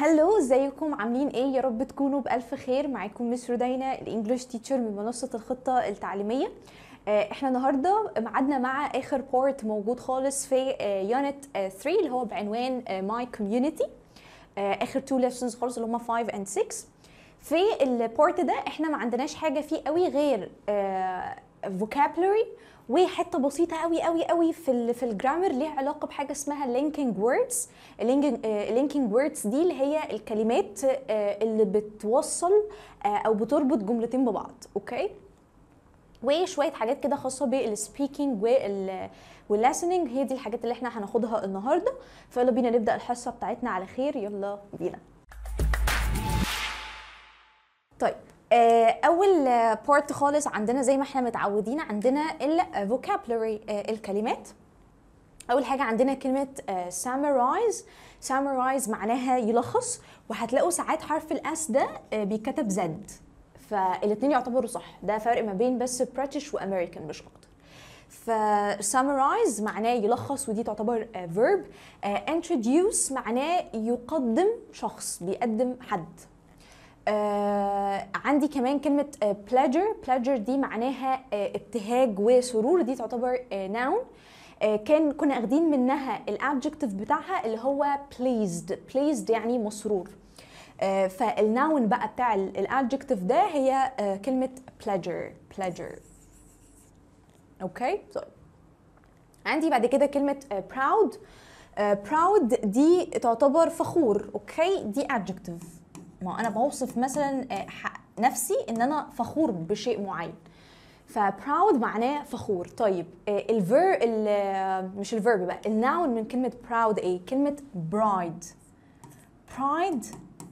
هلو ازيكم عاملين ايه يا رب تكونوا بالف خير معاكم مس رودينا الانجليش تيتشر من منصه الخطه التعليميه آه، احنا النهارده ميعادنا مع اخر بارت موجود خالص في يونت 3 اللي هو بعنوان ماي كوميونتي اخر تو ليسونز خالص اللي هم 5 اند 6 في البارت ده احنا ما عندناش حاجه فيه قوي غير vocabulary وحته بسيطه قوي قوي قوي في ال في الجرامر ليها علاقه بحاجه اسمها linking words linking words دي اللي هي الكلمات آه، اللي بتوصل آه، او بتربط جملتين ببعض اوكي وشويه حاجات كده خاصه بالسبيكينج وال والليسننج هي دي الحاجات اللي احنا هناخدها النهارده فيلا بينا نبدا الحصه بتاعتنا على خير يلا بينا طيب آه، اول بارت خالص عندنا زي ما احنا متعودين عندنا الفوكابلري الكلمات اول حاجه عندنا كلمه سامرايز سامرايز معناها يلخص وهتلاقوا ساعات حرف الاس ده آه، بيتكتب زد فالاثنين يعتبروا صح ده فرق ما بين بس بريتش وامريكان مش اكتر ف summarize معناه يلخص ودي تعتبر uh, verb uh, introduce معناه يقدم شخص بيقدم حد آه عندي كمان كلمة آه pleasure pleasure دي معناها آه ابتهاج وسرور دي تعتبر آه noun آه كان كنا اخدين منها الادجكتيف بتاعها اللي هو pleased pleased يعني مسرور آه فالناون بقى بتاع الادجكتيف ده هي آه كلمة pleasure pleasure اوكي طيب عندي بعد كده كلمة آه proud آه proud دي تعتبر فخور اوكي دي adjective ما انا بوصف مثلا آه، ح- نفسي ان انا فخور بشيء معين فبراود معناه فخور طيب الفير مش الفيرب بقى الناون من كلمه براود ايه كلمه برايد برايد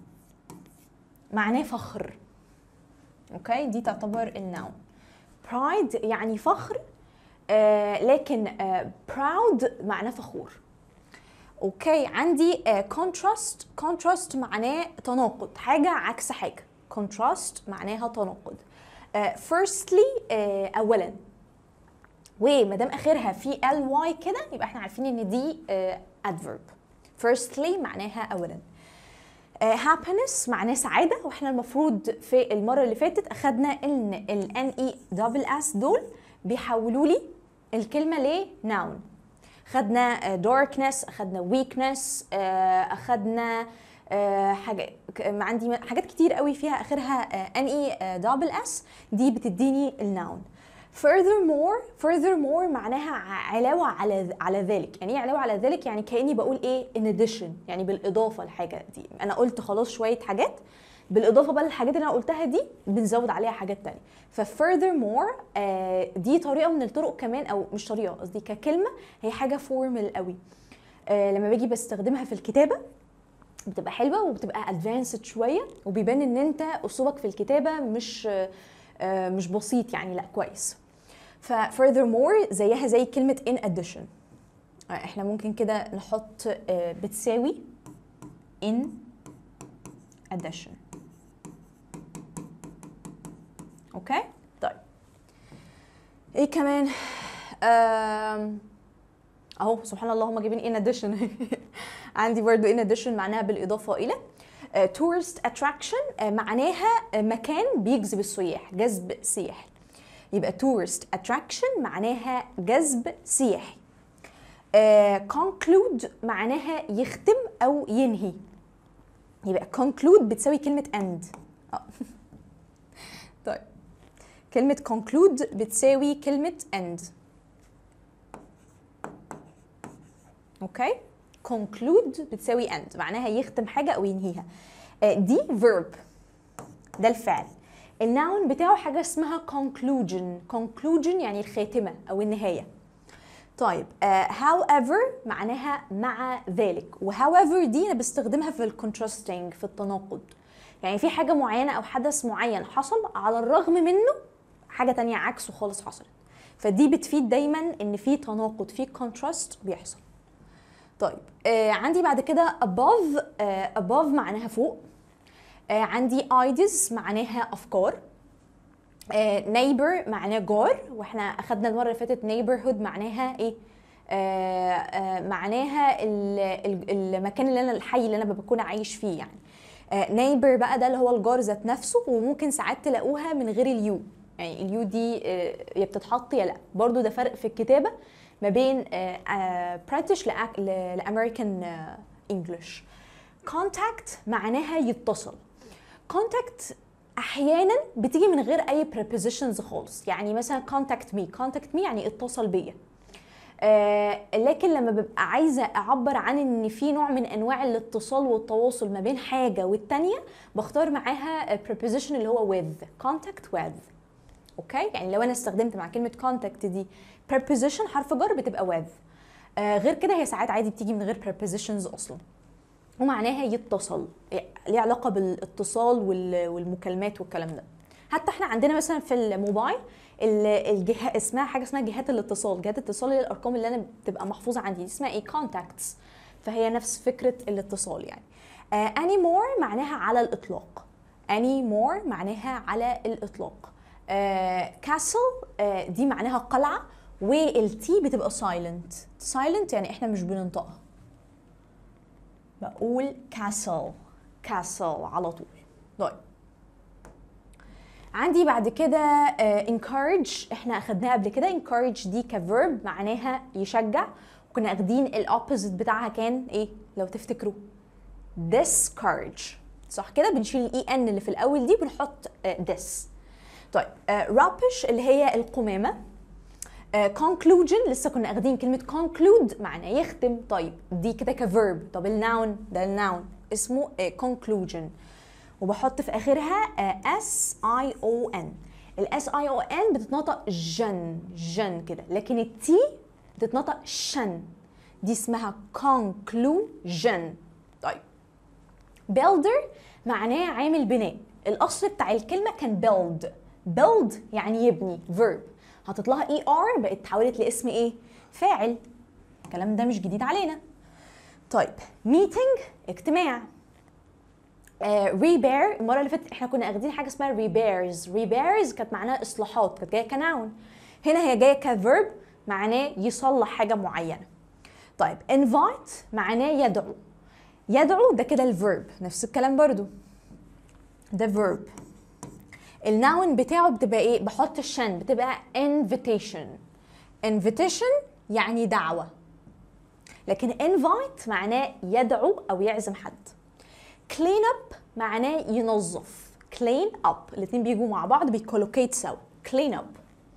معناه فخر اوكي دي تعتبر الناون برايد يعني فخر آه لكن براود معناه فخور اوكي عندي كونتراست كونتراست معناه تناقض حاجه عكس حاجه كونتراست معناها تناقض فيرستلي اولا وما دام اخرها في ال واي كده يبقى احنا عارفين ان دي ادفيرب firstly معناها اولا آه، happiness معناه سعاده واحنا المفروض في المره اللي فاتت اخدنا ان ال ان اي دبل اس دول بيحولوا لي الكلمه ل noun خدنا داركنس اخدنا ويكنس اخدنا آه، حاجه ك- ما عندي حاجات كتير قوي فيها اخرها ان اي دبل اس دي بتديني الناون furthermore furthermore معناها ع- علاوه على على ذلك يعني ايه علاوه على ذلك يعني كاني بقول ايه in addition يعني بالاضافه لحاجه دي انا قلت خلاص شويه حاجات بالاضافه بقى للحاجات اللي انا قلتها دي بنزود عليها حاجات تانية ف furthermore آه دي طريقه من الطرق كمان او مش طريقه قصدي ككلمه هي حاجه فورمال قوي آه لما باجي بستخدمها في الكتابه بتبقى حلوه وبتبقى ادفانسد شويه وبيبان ان انت اسلوبك في الكتابه مش آه، مش بسيط يعني لا كويس ف furthermore زيها زي كلمه in addition آه، احنا ممكن كده نحط آه، بتساوي in addition اوكي طيب ايه كمان آم، اهو سبحان الله هم جايبين in addition عندي برضو in addition معناها بالاضافه الى تورست اتراكشن معناها آه، مكان بيجذب السياح جذب سياحي يبقى تورست اتراكشن معناها جذب سياحي كونكلود معناها يختم او ينهي يبقى conclude بتساوي كلمه end آه. طيب كلمه conclude بتساوي كلمه end اوكي conclude بتساوي end معناها يختم حاجه او ينهيها آه، دي verb ده الفعل الناون بتاعه حاجه اسمها conclusion conclusion يعني الخاتمه او النهايه طيب uh, however معناها مع ذلك و however دي انا بستخدمها في الكونتراستنج في التناقض يعني في حاجه معينه او حدث معين حصل على الرغم منه حاجه تانية عكسه خالص حصلت فدي بتفيد دايما ان في تناقض في كونتراست بيحصل طيب آه عندي بعد كده above آه above معناها فوق آه عندي ideas معناها افكار نيبر معناه جار واحنا اخدنا المره اللي فاتت neighborhood معناها ايه آه آه معناها ال- ال- المكان اللي انا الحي اللي انا بكون عايش فيه يعني نيبر بقى ده اللي هو الجار ذات نفسه وممكن ساعات تلاقوها من غير اليو يعني اليو دي آه، يا بتتحط يا لا برضو ده فرق في الكتابه ما بين بريتش لامريكان انجلش كونتاكت معناها يتصل كونتاكت احيانا بتيجي من غير اي prepositions خالص يعني مثلا كونتاكت مي كونتاكت مي يعني اتصل بيا آه لكن لما ببقى عايزه اعبر عن ان في نوع من انواع الاتصال والتواصل ما بين حاجه والتانيه بختار معاها preposition اللي هو with contact with اوكي يعني لو انا استخدمت مع كلمه contact دي preposition حرف جر بتبقى with آه غير كده هي ساعات عادي بتيجي من غير prepositions اصلا ومعناها يتصل ليه علاقه بالاتصال وال- والمكالمات والكلام ده حتى احنا عندنا مثلا في الموبايل ال- الجهه اسمها حاجه اسمها جهات الاتصال جهات الاتصال هي الارقام اللي انا بتبقى محفوظه عندي دي اسمها ايه كونتاكتس فهي نفس فكره الاتصال يعني آه اني مور معناها على الاطلاق اني مور معناها على الاطلاق كاسل آه دي معناها قلعه والتي بتبقى سايلنت سايلنت يعني احنا مش بننطقها بقول كاسل كاسل على طول طيب عندي بعد كده آه، encourage احنا اخدناها قبل كده encourage دي كفيرب معناها يشجع وكنا اخدين الاوبوزيت بتاعها كان ايه لو تفتكروا discourage صح كده بنشيل الاي ان اللي في الاول دي بنحط آه، this طيب آه، rubbish اللي هي القمامه آه، conclusion لسه كنا اخدين كلمه conclude معناه يختم طيب دي كده كفيرب طب الناون ده الناون اسمه آه، conclusion وبحط في اخرها اس اي او ان الاس اي او ان بتتنطق جن جن كده لكن التي بتتنطق شن دي اسمها conclusion طيب builder معناه عامل بناء الاصل بتاع الكلمه كان build build يعني يبني verb حطيت لها اي ار بقت اتحولت لاسم ايه فاعل الكلام ده مش جديد علينا طيب meeting اجتماع ريبير المره اللي فاتت احنا كنا اخدين حاجه اسمها ريبيرز ريبيرز كانت معناها اصلاحات كانت جايه كناون هنا هي جايه كفيرب معناه يصلح حاجه معينه طيب invite معناه يدعو يدعو ده كده الفيرب نفس الكلام برضو ده فيرب الناون بتاعه بتبقى ايه بحط الشن بتبقى invitation invitation يعني دعوه لكن invite معناه يدعو او يعزم حد clean up معناه ينظف clean up الاثنين بيجوا مع بعض بيكولوكيت سوا clean up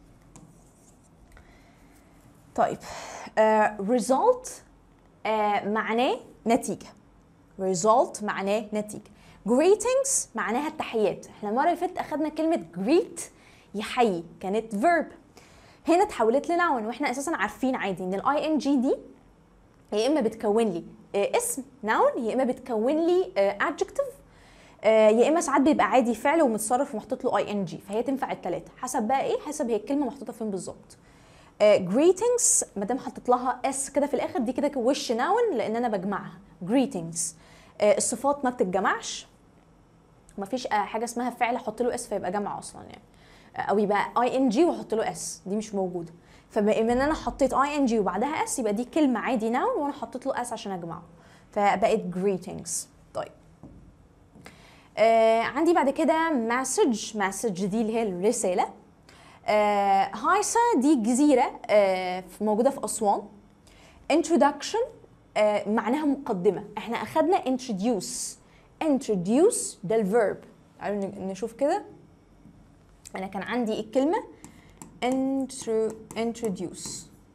طيب uh, result uh, معناه نتيجة result معناه نتيجة greetings معناها التحيات احنا المرة اللي فاتت اخدنا كلمة greet يحيي كانت verb هنا اتحولت لنون واحنا اساسا عارفين عادي ان الاي ان جي دي يا اما بتكون لي آه، اسم noun يا اما بتكون لي آه، adjective آه، يا اما ساعات بيبقى عادي فعل ومتصرف ومحطوط له اي ان جي فهي تنفع الثلاثه حسب بقى ايه حسب هي الكلمه محطوطه فين بالظبط greetings ما دام حطيت لها اس كده في الاخر دي كده وش noun لان انا بجمعها greetings آه، الصفات ما بتتجمعش ما فيش حاجه اسمها فعل احط له اس فيبقى جمع اصلا يعني آه، او يبقى اي ان جي واحط له اس دي مش موجوده فبما ان انا حطيت اي ان جي وبعدها اس يبقى دي كلمه عادي ناون وانا حطيت له اس عشان اجمعه فبقت greetings طيب آه عندي بعد كده مسج مسج دي اللي هي الرساله آه هايسا دي جزيره آه في- موجوده في اسوان introduction آه معناها مقدمه احنا اخدنا introduce introduce ده الفيرب تعالوا ن- نشوف كده انا كان عندي الكلمه intro, introduce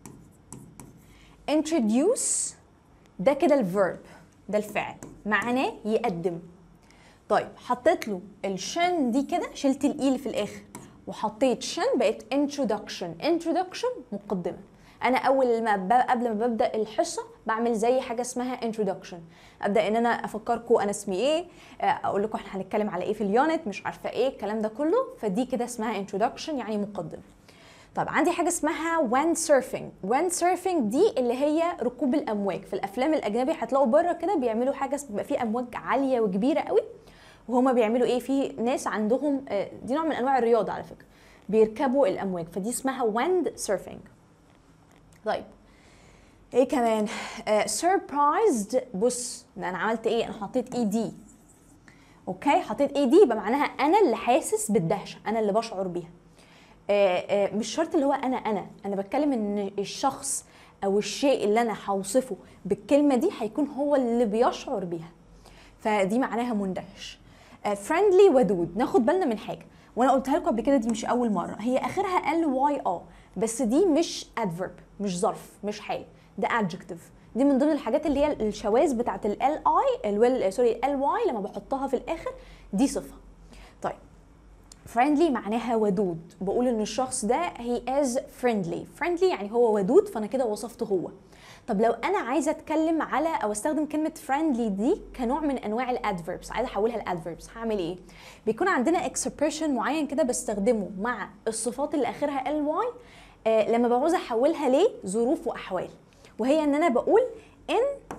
introduce ده كده الفيرب ده الفعل معناه يقدم طيب حطيت له الشن دي كده شلت الاي اللي في الاخر وحطيت شن بقت introduction introduction مقدمه انا اول ما ب... قبل ما ببدا الحصه بعمل زي حاجه اسمها introduction ابدا ان انا افكركم انا اسمي ايه آه، اقول لكم احنا هنتكلم على ايه في اليونت مش عارفه ايه الكلام ده كله فدي كده اسمها introduction يعني مقدمه طب عندي حاجه اسمها وان سيرفنج وان سيرفنج دي اللي هي ركوب الامواج في الافلام الاجنبي هتلاقوا بره كده بيعملوا حاجه اسم- بيبقى في امواج عاليه وكبيره قوي وهما بيعملوا ايه في ناس عندهم آه، دي نوع من انواع الرياضه على فكره بيركبوا الامواج فدي اسمها واند سيرفنج طيب ايه كمان سربرايزد بص ده انا عملت ايه انا حطيت اي دي اوكي حطيت ايه دي يبقى معناها انا اللي حاسس بالدهشه انا اللي بشعر بيها آه، آه، مش شرط اللي هو انا انا انا بتكلم ان الشخص او الشيء اللي انا هوصفه بالكلمه دي هيكون هو اللي بيشعر بيها فدي معناها مندهش فريندلي ودود ناخد بالنا من حاجه وانا قلتها لكم قبل كده دي مش اول مره هي اخرها ال واي اه بس دي مش adverb مش ظرف مش حال ده adjective دي من ضمن الحاجات اللي هي الشواذ بتاعت ال اي الويل سوري ال واي لما بحطها في الاخر دي صفه طيب friendly معناها ودود بقول ان الشخص ده he is friendly friendly يعني هو ودود فانا كده وصفته هو طب لو انا عايزه اتكلم على او استخدم كلمه friendly دي كنوع من انواع الادفيربس عايزه احولها لادفيربس هعمل ايه بيكون عندنا اكسبريشن معين كده بستخدمه مع الصفات اللي اخرها ال واي آه لما بعوز احولها لظروف واحوال وهي ان انا بقول ان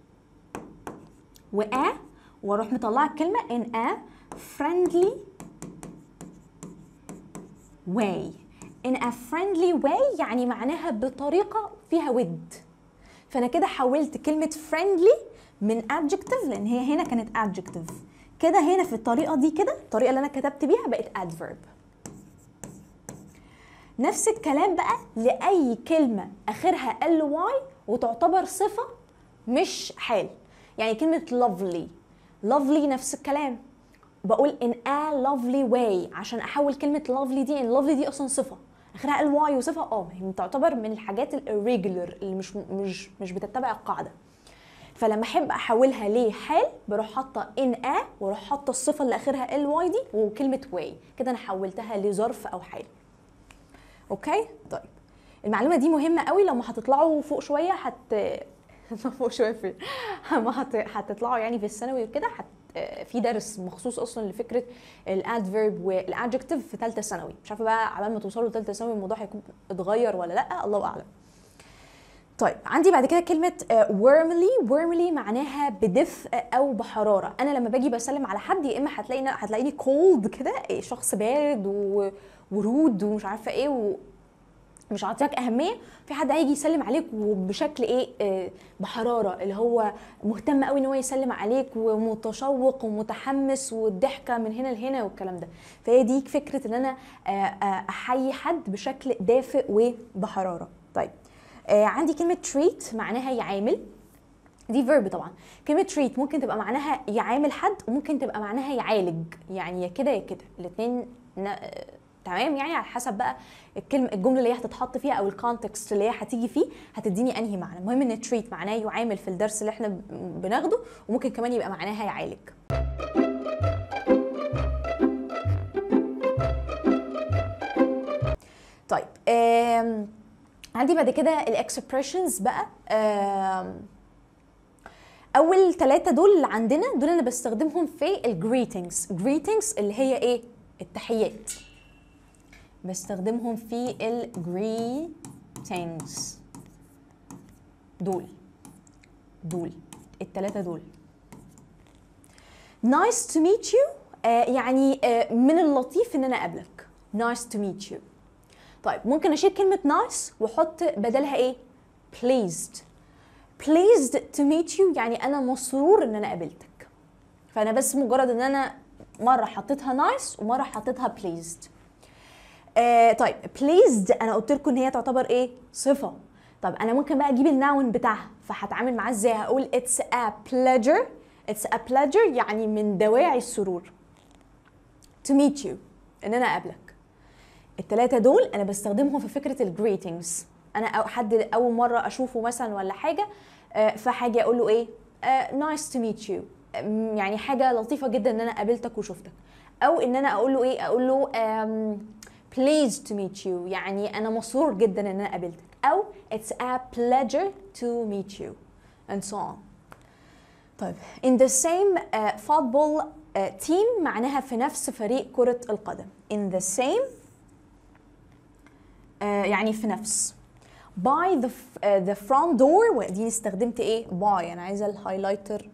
وآ واروح مطلعه الكلمه in a friendly way in a friendly way يعني معناها بطريقه فيها ود فانا كده حولت كلمه friendly من adjective لان هي هنا كانت adjective كده هنا في الطريقه دي كده الطريقه اللي انا كتبت بيها بقت adverb نفس الكلام بقى لاي كلمه اخرها ال واي وتعتبر صفه مش حال يعني كلمه lovely lovely نفس الكلام بقول in a lovely way عشان احول كلمه lovely دي ان lovely دي اصلا صفه اخرها ال واي وصفه اه هي تعتبر من الحاجات الريجولر اللي مش مش مش بتتبع القاعده فلما احب احولها لحال بروح حاطه ان ا واروح حاطه الصفه اللي اخرها ال واي دي وكلمه واي كده انا حولتها لظرف او حال اوكي طيب المعلومه دي مهمه قوي لما هتطلعوا فوق شويه هت فوق شويه في ما هت... هتطلعوا يعني في الثانوي وكده هت... في درس مخصوص اصلا لفكره الادفيرب والادجكتيف في ثالثه ثانوي مش عارفه بقى عبال ما توصلوا لثالثه ثانوي الموضوع هيكون اتغير ولا لا الله اعلم طيب عندي بعد كده كلمة warmly warmly معناها بدفء أو بحرارة أنا لما باجي بسلم على حد يا إما هتلاقيني هتلاقيني cold كده شخص بارد و... ورود ومش عارفة إيه و... مش عاطيك اهميه في حد هيجي يسلم عليك وبشكل ايه آه بحراره اللي هو مهتم قوي ان هو يسلم عليك ومتشوق ومتحمس والضحكه من هنا لهنا والكلام ده فهي دي فكره ان انا آه آه احيي حد بشكل دافئ وبحراره طيب آه عندي كلمه treat معناها يعامل دي فيرب طبعا كلمه treat ممكن تبقى معناها يعامل حد وممكن تبقى معناها يعالج يعني يا كده يا كده الاثنين تمام يعني على حسب بقى الكلمه الجمله اللي هي هتتحط فيها او الكونتكست اللي هي هتيجي فيه هتديني انهي معنى المهم ان تريت معناه يعامل في الدرس اللي احنا بناخده وممكن كمان يبقى معناها يعالج طيب آم عندي بعد كده الاكسبريشنز بقى آم اول ثلاثه دول اللي عندنا دول انا بستخدمهم في الجريتنجز جريتنجز اللي هي ايه التحيات بستخدمهم في ال greetings دول دول التلاتة دول nice to meet you آه يعني آه من اللطيف ان انا اقابلك nice to meet you طيب ممكن اشيل كلمة nice واحط بدلها ايه pleased pleased to meet you يعني انا مسرور ان انا قابلتك فانا بس مجرد ان انا مرة حطيتها nice ومرة حطيتها pleased آه طيب pleased انا قلت لكم ان هي تعتبر ايه صفه طب انا ممكن بقى اجيب الناون بتاعها فهتعامل معاه ازاي هقول it's a pleasure it's a pleasure يعني من دواعي السرور to meet you ان انا اقابلك الثلاثه دول انا بستخدمهم في فكره الجريتنجز انا أو حد اول مره اشوفه مثلا ولا حاجه آه فحاجه اقول له ايه نايس تو ميت يو يعني حاجه لطيفه جدا ان انا قابلتك وشفتك او ان انا اقول له ايه اقول له um, pleased to meet you يعني أنا مسرور جدا إن أنا قابلتك أو it's a pleasure to meet you and so on طيب in the same uh, football uh, team معناها في نفس فريق كرة القدم in the same uh, يعني في نفس by the, uh, the front door ودي استخدمت ايه by أنا عايزة الهايلايتر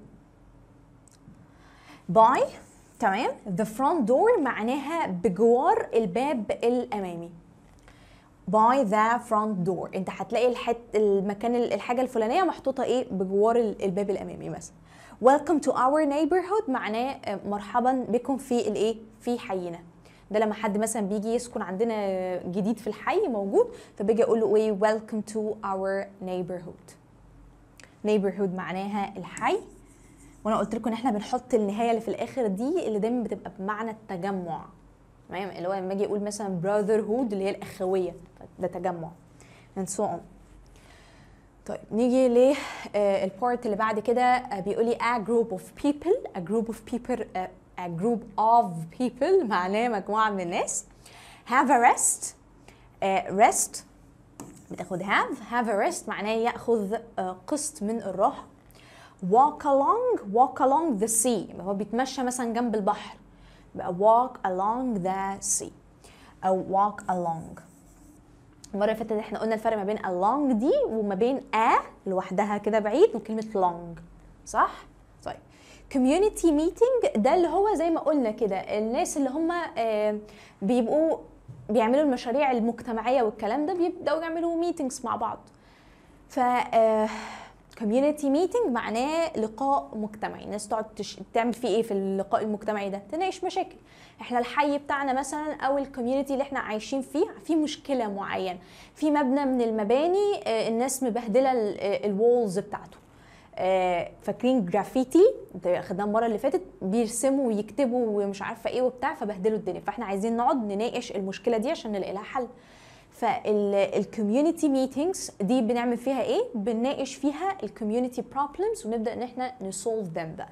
by تمام the front door معناها بجوار الباب الامامي by the front door انت هتلاقي الحت المكان الحاجه الفلانيه محطوطه ايه بجوار الباب الامامي مثلا welcome to our neighborhood معناه آه، مرحبا بكم في الايه في حينا ده لما حد مثلا بيجي يسكن عندنا جديد في الحي موجود فبيجي اقول له ايه welcome to our neighborhood neighborhood معناها الحي وانا قلت لكم ان احنا بنحط النهايه اللي في الاخر دي اللي دايما بتبقى بمعنى التجمع تمام اللي هو لما اجي اقول مثلا brotherhood اللي هي الاخويه ده تجمع and so on طيب نيجي للبارت اللي بعد كده آه، بيقول لي a group of people a group of people آه، a group of people معناه مجموعه من الناس have a rest آه، rest بتاخد have have a rest معناه ياخذ آه، قسط من الراحه walk along walk along the sea يبقى هو بيتمشى مثلا جنب البحر يبقى walk along the sea او walk along المره اللي فاتت احنا قلنا الفرق ما بين along دي وما بين a لوحدها كده بعيد وكلمه long صح طيب community meeting ده اللي هو زي ما قلنا كده الناس اللي هم آه، بيبقوا بيعملوا المشاريع المجتمعيه والكلام ده بيبداوا يعملوا ميتينجز مع بعض ف كوميونتي ميتنج معناه لقاء مجتمعي الناس تقعد تش... تعمل فيه ايه في اللقاء المجتمعي ده تناقش مشاكل احنا الحي بتاعنا مثلا او الكوميونتي اللي احنا عايشين فيه في مشكله معينه في مبنى من المباني آه، الناس مبهدله الوولز بتاعته آه، فاكرين جرافيتي ده خدناه المره اللي فاتت بيرسموا ويكتبوا ومش عارفه ايه وبتاع فبهدلوا الدنيا فاحنا عايزين نقعد نناقش المشكله دي عشان نلاقي لها حل فالكوميونتي ميتينجز دي بنعمل فيها ايه بنناقش فيها الكوميونتي بروبلمز ونبدا ان احنا نسولف them بقى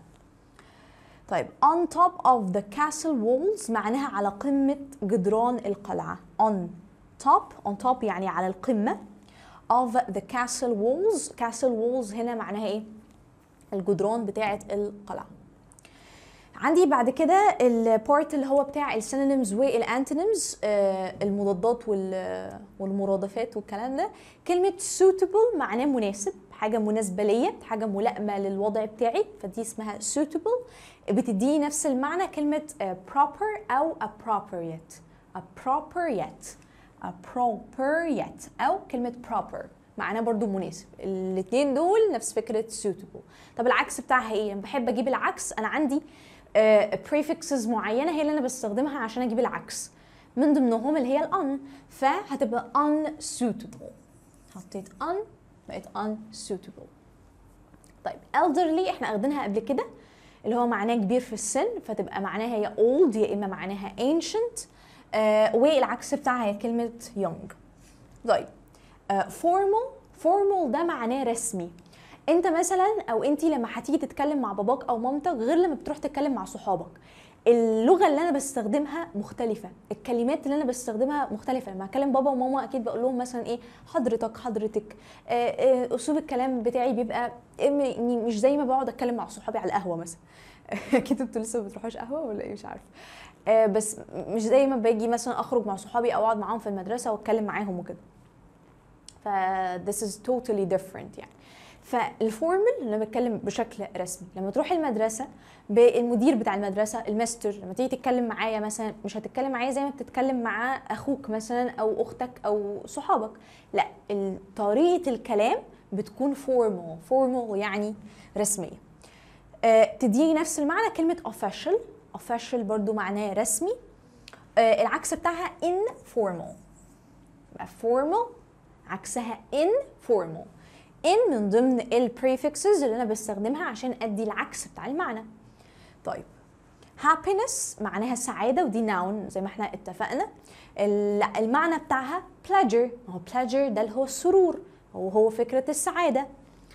طيب on top of the castle walls معناها على قمة جدران القلعة on top on top يعني على القمة of the castle walls castle walls هنا معناها ايه الجدران بتاعة القلعة عندي بعد كده البارت اللي هو بتاع السينونيمز والانتونيمز المضادات وال- والمرادفات والكلام ده كلمة suitable معناه مناسب حاجة مناسبة ليا حاجة ملائمة للوضع بتاعي فدي اسمها suitable بتديني نفس المعنى كلمة آه، proper أو appropriate appropriate appropriate أو كلمة proper معناه برضو مناسب الاتنين دول نفس فكرة suitable طب العكس بتاعها ايه؟ أنا بحب اجيب العكس انا عندي آه، prefixes معينة هي اللي انا بستخدمها عشان اجيب العكس من ضمنهم اللي هي الان فهتبقى unsuitable حطيت un بقت unsuitable طيب elderly احنا اخدينها قبل كده اللي هو معناه كبير في السن فتبقى معناها يا old يا اما معناها ancient آه والعكس بتاعها هي كلمة young طيب آه formal formal ده معناه رسمي انت مثلا او انت لما هتيجي تتكلم مع باباك او مامتك غير لما بتروح تتكلم مع صحابك اللغه اللي انا بستخدمها مختلفه الكلمات اللي انا بستخدمها مختلفه لما اكلم بابا وماما اكيد بقول لهم مثلا ايه حضرتك حضرتك آه، آه، اسلوب الكلام بتاعي بيبقى إيه، م- مش زي ما بقعد اتكلم مع صحابي على القهوه مثلا اكيد انتوا لسه ما بتروحوش قهوه ولا ايه مش عارفه آه، بس مش زي ما باجي مثلا اخرج مع صحابي او اقعد معاهم في المدرسه واتكلم معاهم وكده ف this is totally different يعني فالفورمال اللي انا بتكلم بشكل رسمي لما تروح المدرسه بالمدير بتاع المدرسه الماستر لما تيجي تتكلم معايا مثلا مش هتتكلم معايا زي ما بتتكلم مع اخوك مثلا او اختك او صحابك لا ال- طريقه الكلام بتكون فورمال فورمال يعني رسميه آه، تديني نفس المعنى كلمه official official برضو معناه رسمي آه، العكس بتاعها informal يبقى formal عكسها informal in من ضمن ال prefixes اللي انا بستخدمها عشان ادي العكس بتاع المعنى طيب happiness معناها سعاده ودي noun زي ما احنا اتفقنا ال- المعنى بتاعها pleasure ما هو pleasure ده اللي هو السرور وهو فكره السعاده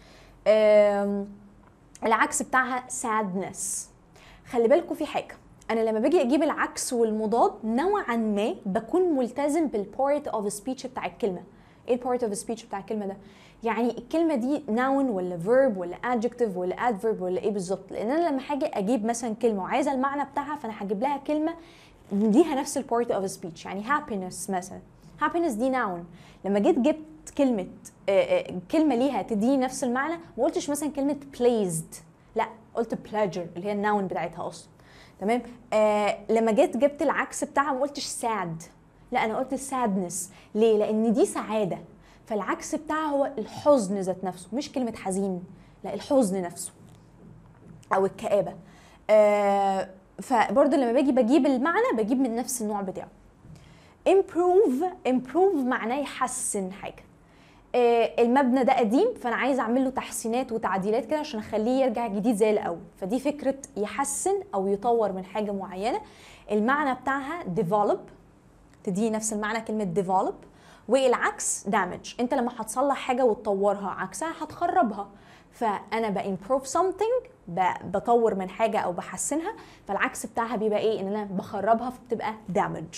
أم، العكس بتاعها sadness خلي بالكم في حاجه انا لما باجي اجيب العكس والمضاد نوعا ما بكون ملتزم بالبارت اوف سبيتش بتاع الكلمه ايه البارت اوف سبيتش بتاع الكلمه ده يعني الكلمه دي noun ولا verb ولا adjective ولا adverb ولا ايه بالظبط لان انا لما هاجي اجيب مثلا كلمه وعايزه المعنى بتاعها فانا هجيب لها كلمه ليها نفس البارت اوف سبيتش يعني happiness مثلا happiness دي noun لما جيت جبت كلمه آه، آه، كلمه ليها تديني نفس المعنى ما قلتش مثلا كلمه pleased لا قلت pleasure اللي هي الناون بتاعتها اصلا تمام آه لما جيت جبت العكس بتاعها ما قلتش sad لا انا قلت sadness ليه لان دي سعاده فالعكس بتاعها هو الحزن ذات نفسه مش كلمه حزين لا الحزن نفسه او الكآبة آه فبرضه لما باجي بجيب المعنى بجيب من نفس النوع بتاعه improve improve معناه يحسن حاجة آه المبنى ده قديم فانا عايز اعمل له تحسينات وتعديلات كده عشان اخليه يرجع جديد زي الاول فدي فكره يحسن او يطور من حاجه معينه المعنى بتاعها develop تدي نفس المعنى كلمه develop والعكس damage انت لما هتصلح حاجه وتطورها عكسها هتخربها فانا بامبروف something بطور من حاجه او بحسنها فالعكس بتاعها بيبقى ايه ان انا بخربها فبتبقى damage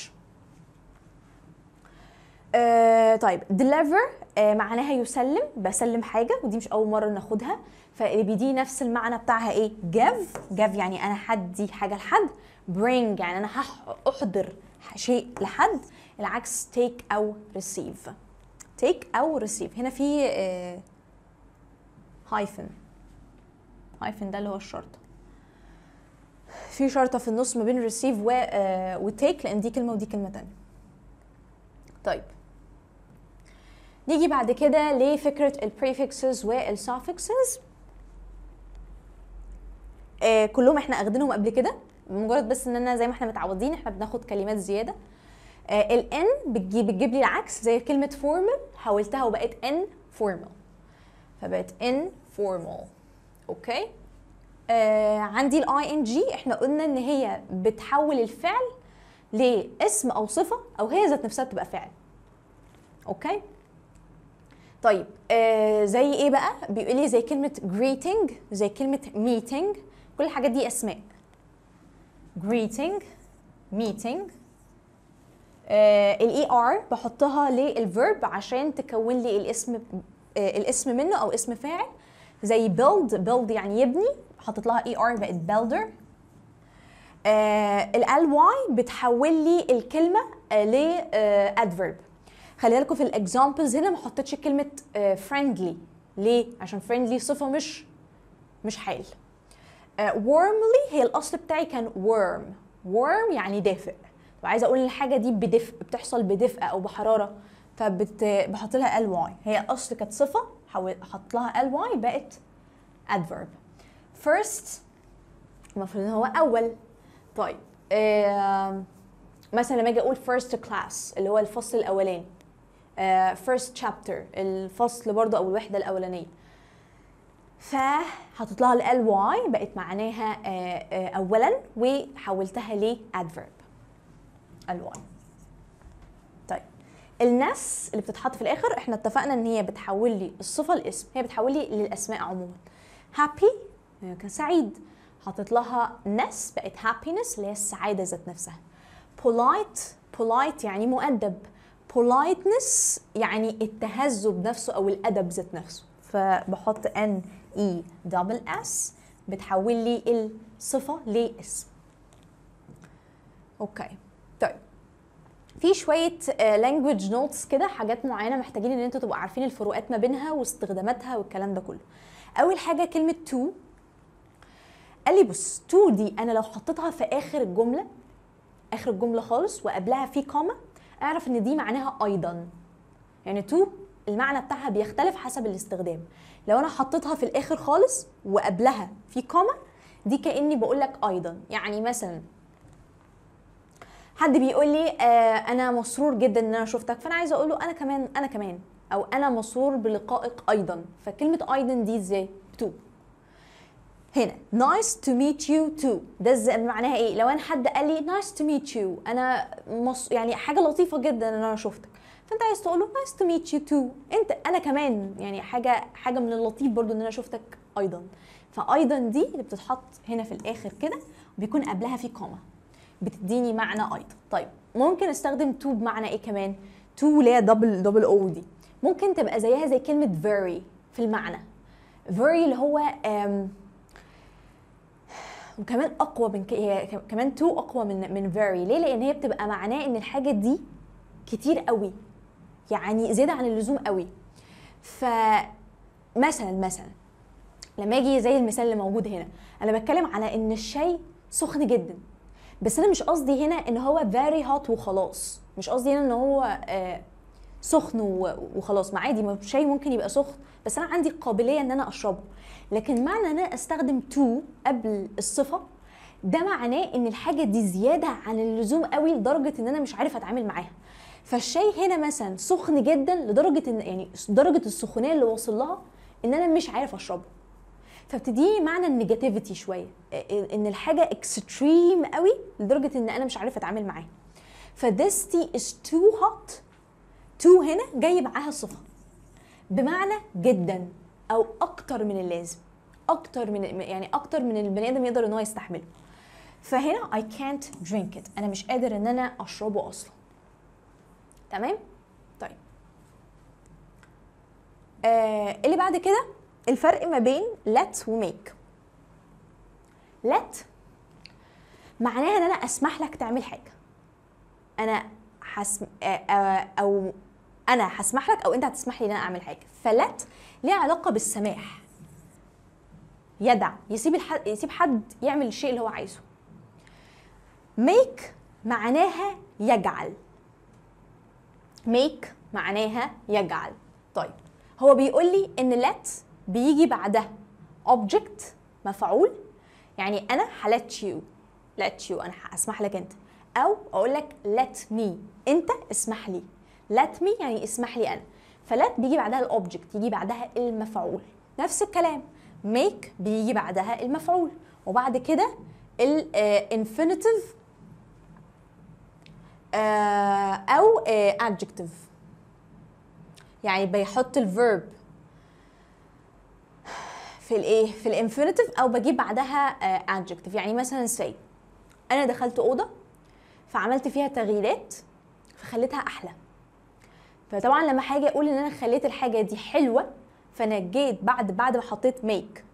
آه طيب deliver آه معناها يسلم بسلم حاجه ودي مش اول مره ناخدها فاللي بيدي نفس المعنى بتاعها ايه give give يعني انا هدي حاجه لحد bring يعني انا احضر شيء لحد العكس take او receive take او receive هنا في آه هايفن هايفن ده اللي هو الشرطه في شرطه في النص ما بين receive و آه وتيك لان دي كلمه ودي كلمه تانية طيب نيجي بعد كده لفكره البريفكسز والسافكسز آه كلهم احنا اخدينهم قبل كده مجرد بس ان انا زي ما احنا متعودين احنا بناخد كلمات زياده آه الان بتجيب بتجيب لي العكس زي كلمه formal حولتها وبقت informal فبقت informal اوكي آه عندي الاي ان جي احنا قلنا ان هي بتحول الفعل لاسم او صفه او هي ذات نفسها بتبقى فعل اوكي طيب آه زي ايه بقى بيقول لي زي كلمه greeting زي كلمه meeting كل الحاجات دي اسماء greeting meeting الاي ار بحطها للفيرب عشان تكون لي الاسم آه الاسم منه او اسم فاعل زي build build يعني يبني حطيت لها اي ار بقت builder ال واي بتحول لي الكلمه آه ل ادفيرب خلي بالكم في الاكزامبلز هنا ما حطيتش كلمه فريندلي ليه عشان فريندلي صفه مش مش حال warmly هي الاصل بتاعي كان warm warm يعني دافئ وعايزه اقول الحاجه دي بدفء بتحصل بدفء او بحراره فبحط لها ال واي هي الاصل كانت صفه حول احط لها ال واي بقت adverb first المفروض ان هو اول طيب آه مثلا لما اجي اقول first class اللي هو الفصل الاولاني آه first chapter الفصل برضه او الوحده الاولانيه فحطيت لها ال واي بقت معناها آه آه اولا وحولتها ل adverb ال واي طيب الناس اللي بتتحط في الاخر احنا اتفقنا ان هي بتحول لي الصفه الاسم هي بتحول لي للاسماء عموما happy كان سعيد حطيت لها نس بقت happiness اللي هي السعاده ذات نفسها polite polite يعني مؤدب politeness يعني التهذب نفسه او الادب ذات نفسه فبحط ان اي دبل اس بتحول لي الصفه لاسم اوكي طيب في شويه لانجوج نوتس كده حاجات معينه محتاجين ان انتوا تبقوا عارفين الفروقات ما بينها واستخداماتها والكلام ده كله اول حاجه كلمه تو قال لي بص تو دي انا لو حطيتها في اخر الجمله اخر الجمله خالص وقبلها في كوما اعرف ان دي معناها ايضا يعني تو المعنى بتاعها بيختلف حسب الاستخدام لو انا حطيتها في الاخر خالص وقبلها في كوما دي كاني بقول لك ايضا يعني مثلا حد بيقول لي آه انا مسرور جدا ان انا شفتك فانا عايزه اقول له انا كمان انا كمان او انا مسرور بلقائك ايضا فكلمه ايضا دي ازاي تو هنا nice to meet you too ده معناها ايه لو انا حد قال لي nice to meet you انا مص... يعني حاجه لطيفه جدا ان انا شفتك فانت عايز تقول له nice to meet you too انت انا كمان يعني حاجه حاجه من اللطيف برضو ان انا شفتك ايضا فايضا دي اللي بتتحط هنا في الاخر كده وبيكون قبلها في كوما بتديني معنى ايضا طيب ممكن استخدم تو بمعنى ايه كمان تو اللي هي دبل دبل او دي ممكن تبقى زيها زي كلمه very في المعنى very اللي هو um, وكمان اقوى من هي كمان تو اقوى من من very ليه لان هي بتبقى معناه ان الحاجه دي كتير قوي يعني زياده عن اللزوم قوي ف مثلا مثلا لما اجي زي المثال اللي موجود هنا انا بتكلم على ان الشاي سخن جدا بس انا مش قصدي هنا ان هو very hot وخلاص مش قصدي هنا ان هو سخن و- وخلاص ما عادي ما شاي ممكن يبقى سخن بس انا عندي قابليه ان انا اشربه لكن معنى ان انا استخدم تو قبل الصفه ده معناه ان الحاجه دي زياده عن اللزوم قوي لدرجه ان انا مش عارف اتعامل معاها فالشاي هنا مثلا سخن جدا لدرجه ان يعني درجه السخونيه اللي واصل لها ان انا مش عارف اشربه فبتديني معنى النيجاتيفيتي شويه ان الحاجه اكستريم قوي لدرجه ان انا مش عارف اتعامل معاها ف this tea is too hot too هنا جاي معاها صفه بمعنى جدا او اكتر من اللازم اكتر من يعني اكتر من البني ادم يقدر ان هو يستحمله فهنا I can't drink it انا مش قادر ان انا اشربه اصلا تمام طيب آه اللي بعد كده الفرق ما بين let و make let معناها ان انا اسمح لك تعمل حاجه انا حسم آه، آه، او انا هسمح لك او انت هتسمح لي ان انا اعمل حاجه فلت ليها علاقه بالسماح يدع يسيب الحد يسيب حد يعمل الشيء اللي هو عايزه make معناها يجعل make معناها يجعل طيب هو بيقول لي ان let بيجي بعدها object مفعول يعني انا هلت you let you انا هسمح لك انت او اقول لك let me انت اسمح لي let me يعني اسمح لي انا فلت بيجي بعدها الاوبجكت يجي بعدها المفعول نفس الكلام make بيجي بعدها المفعول وبعد كده الانفينيتيف او آه، adjective يعني بيحط الفيرب في الايه في الانفينيتيف او بجيب بعدها آه، adjective يعني مثلا say انا دخلت اوضه فعملت فيها تغييرات فخليتها احلى فطبعا لما هاجي اقول ان انا خليت الحاجه دي حلوه فانا جيت بعد بعد ما حطيت ميك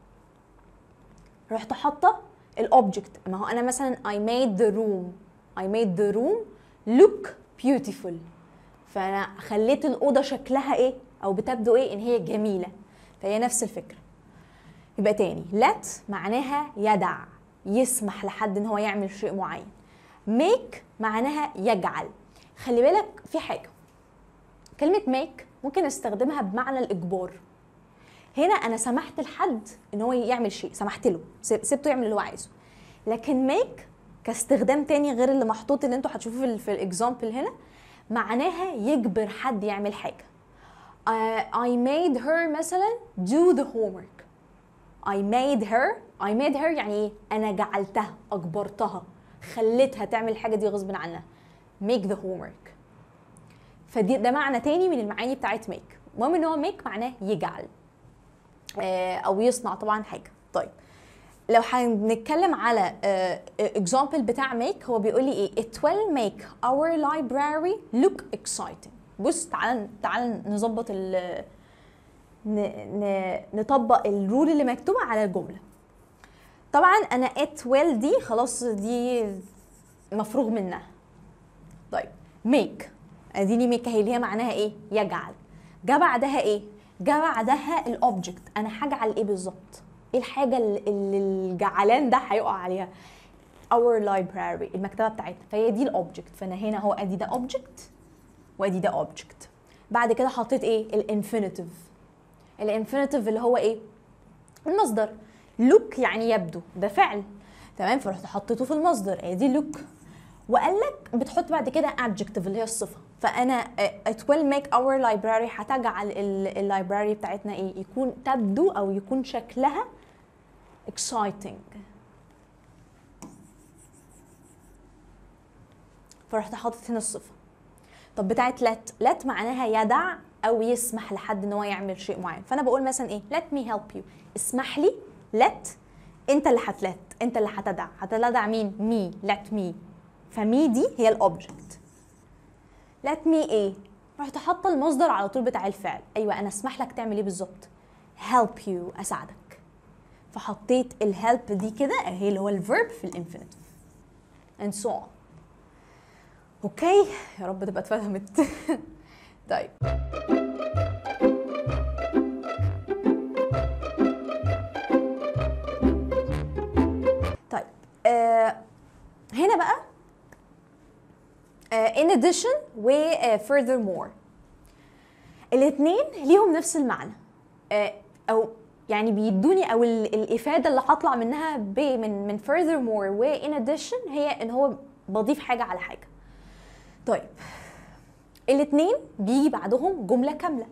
رحت حاطه الاوبجكت ما هو انا مثلا I made the room I made the room look beautiful فانا خليت الاوضه شكلها ايه او بتبدو ايه ان هي جميله فهي نفس الفكره يبقى تاني let معناها يدع يسمح لحد ان هو يعمل شيء معين make معناها يجعل خلي بالك في حاجه كلمه make ممكن استخدمها بمعنى الاجبار هنا انا سمحت لحد ان هو يعمل شيء سمحت له سيب- سبته يعمل اللي هو عايزه لكن make كاستخدام تاني غير اللي محطوط اللي انتوا هتشوفوه في ال- في الاكزامبل هنا معناها يجبر حد يعمل حاجه uh, I made her مثلا do the homework I made her I made her يعني ايه انا جعلتها اجبرتها خليتها تعمل الحاجه دي غصب عنها make the homework فدي ده معنى تاني من المعاني بتاعت make المهم ان هو make معناه يجعل آه، او يصنع طبعا حاجه طيب لو هنتكلم على اكزامبل بتاع make هو بيقول لي ايه it will make our library look exciting بص تعال تعال نظبط ال ن- ن- نطبق الرول اللي مكتوبه على الجمله طبعا انا it will دي خلاص دي مفروغ منها طيب make اديني ميك اهي اللي هي معناها ايه يجعل جا بعدها ايه جا بعدها الاوبجكت انا هجعل ايه بالظبط ايه الحاجه اللي اللي الجعلان ده هيقع عليها our library المكتبه بتاعتنا فهي دي الاوبجكت فانا هنا اهو ادي ده اوبجكت وادي ده اوبجكت بعد كده حطيت ايه الانفينيتيف الانفينيتيف اللي هو ايه المصدر لوك يعني يبدو ده فعل تمام فرحت حطيته في المصدر ادي لوك وقال لك بتحط بعد كده adjective اللي هي الصفه فانا uh, it will make our library هتجعل اللايبراري بتاعتنا ايه يكون تبدو او يكون شكلها exciting فرحت حاطط هنا الصفه طب بتاعت let let معناها يدع او يسمح لحد ان هو يعمل شيء معين فانا بقول مثلا ايه let me help you اسمح لي let انت اللي هتلت انت اللي هتدع هتدع مين me let me فمي دي هي الاوبجكت let me ايه رحت حاطه المصدر على طول بتاع الفعل ايوه انا اسمح لك تعمل ايه بالظبط help you اساعدك فحطيت الهيلب دي كده اهي اللي هو الفيرب في الانفينيتيف and so on اوكي يا رب تبقى اتفهمت طيب طيب آه هنا بقى آه in addition و آه furthermore الاثنين ليهم نفس المعنى آه، او يعني بيدوني او ال- الافاده اللي هطلع منها ب من من furthermore و in addition هي ان هو بضيف حاجه على حاجه طيب الاثنين بيجي بعدهم جمله كامله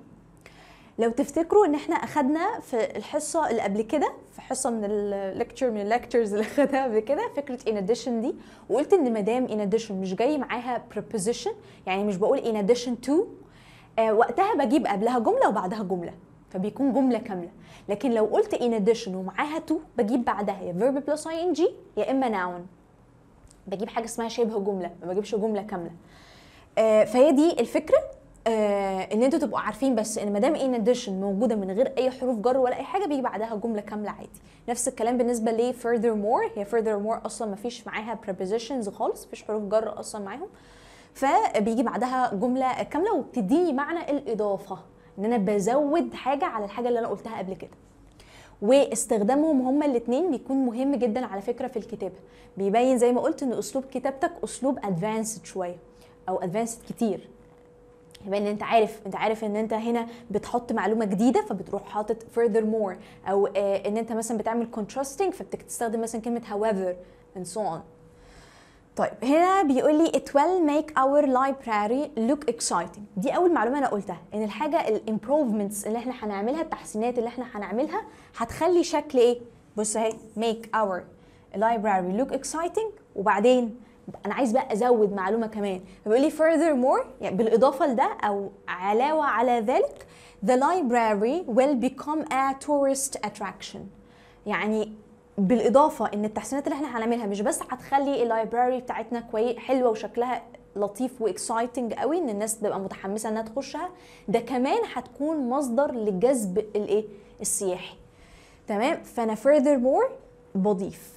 لو تفتكروا ان احنا اخدنا في الحصه اللي قبل كده في حصه من الليكتشر من الليكتشرز اللي خدها قبل كده فكره in addition دي وقلت ان ما دام in addition مش جاي معاها preposition يعني مش بقول in addition to آه وقتها بجيب قبلها جمله وبعدها جمله فبيكون جمله كامله لكن لو قلت in addition ومعاها to بجيب بعدها يا verb plus ing يا اما noun بجيب حاجه اسمها شبه جمله ما بجيبش جمله كامله آه فهي دي الفكره آه ان انتوا تبقوا عارفين بس ان ما دام ان اديشن موجوده من غير اي حروف جر ولا اي حاجه بيجي بعدها جمله كامله عادي نفس الكلام بالنسبه ل furthermore هي furthermore اصلا ما فيش معاها prepositions خالص مفيش حروف جر اصلا معاهم فبيجي بعدها جمله كامله وبتديني معنى الاضافه ان انا بزود حاجه على الحاجه اللي انا قلتها قبل كده واستخدامهم هما الاثنين بيكون مهم جدا على فكره في الكتابه بيبين زي ما قلت ان اسلوب كتابتك اسلوب ادفانسد شويه او ادفانسد كتير يبقى ان انت عارف انت عارف ان انت هنا بتحط معلومه جديده فبتروح حاطط furthermore او آه ان انت مثلا بتعمل contrasting فبتستخدم مثلا كلمه however and so on طيب هنا بيقول لي it will make our library look exciting دي اول معلومه انا قلتها ان الحاجه الامبروفمنتس اللي احنا هنعملها التحسينات اللي احنا هنعملها هتخلي شكل ايه بص اهي make our library look exciting وبعدين انا عايز بقى ازود معلومه كمان بيقول لي furthermore يعني بالاضافه لده او علاوه على ذلك the library will become a tourist attraction يعني بالاضافه ان التحسينات اللي احنا هنعملها مش بس هتخلي اللايبراري بتاعتنا كويس حلوه وشكلها لطيف واكسايتنج قوي ان الناس تبقى متحمسه انها تخشها ده كمان هتكون مصدر لجذب الايه السياحي تمام فانا furthermore بضيف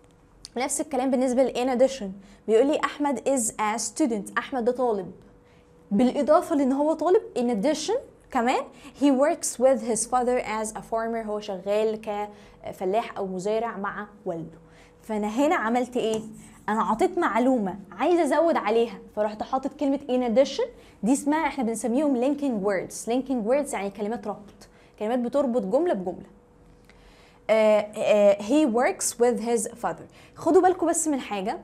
نفس الكلام بالنسبه ل in addition بيقول لي احمد is a student احمد ده طالب بالاضافه لان هو طالب in addition كمان he works with his father as a farmer هو شغال كفلاح او مزارع مع والده فانا هنا عملت ايه انا عطيت معلومه عايزه ازود عليها فرحت حاطط كلمه in addition دي اسمها احنا بنسميهم linking words linking words يعني كلمات ربط كلمات بتربط جمله بجمله uh, uh, he works with his father خدوا بالكم بس من حاجه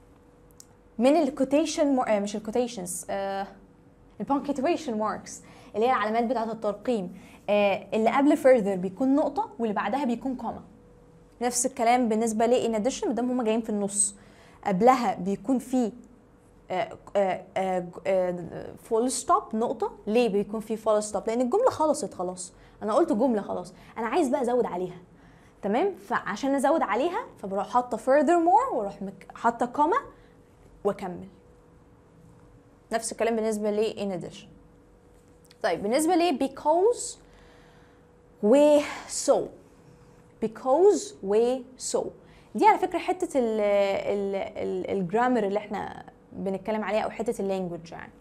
من الكوتيشن uh, مش الكوتيشنز البانكتويشن ماركس اللي هي العلامات بتاعه الترقيم uh, اللي قبل further بيكون نقطه واللي بعدها بيكون كوما نفس الكلام بالنسبه ل in addition ما دام هما جايين في النص قبلها بيكون في فول ستوب نقطه ليه بيكون في فول ستوب لان الجمله خلصت خلاص انا قلت جمله خلاص انا عايز بقى ازود عليها تمام فعشان ازود عليها فبروح حاطه furthermore واروح مك- حاطه كوما واكمل نفس الكلام بالنسبه ل in addition طيب بالنسبه ل because و so because و so دي على فكره حته ال ال ال الجرامر اللي احنا بنتكلم عليها او حته اللانجوج يعني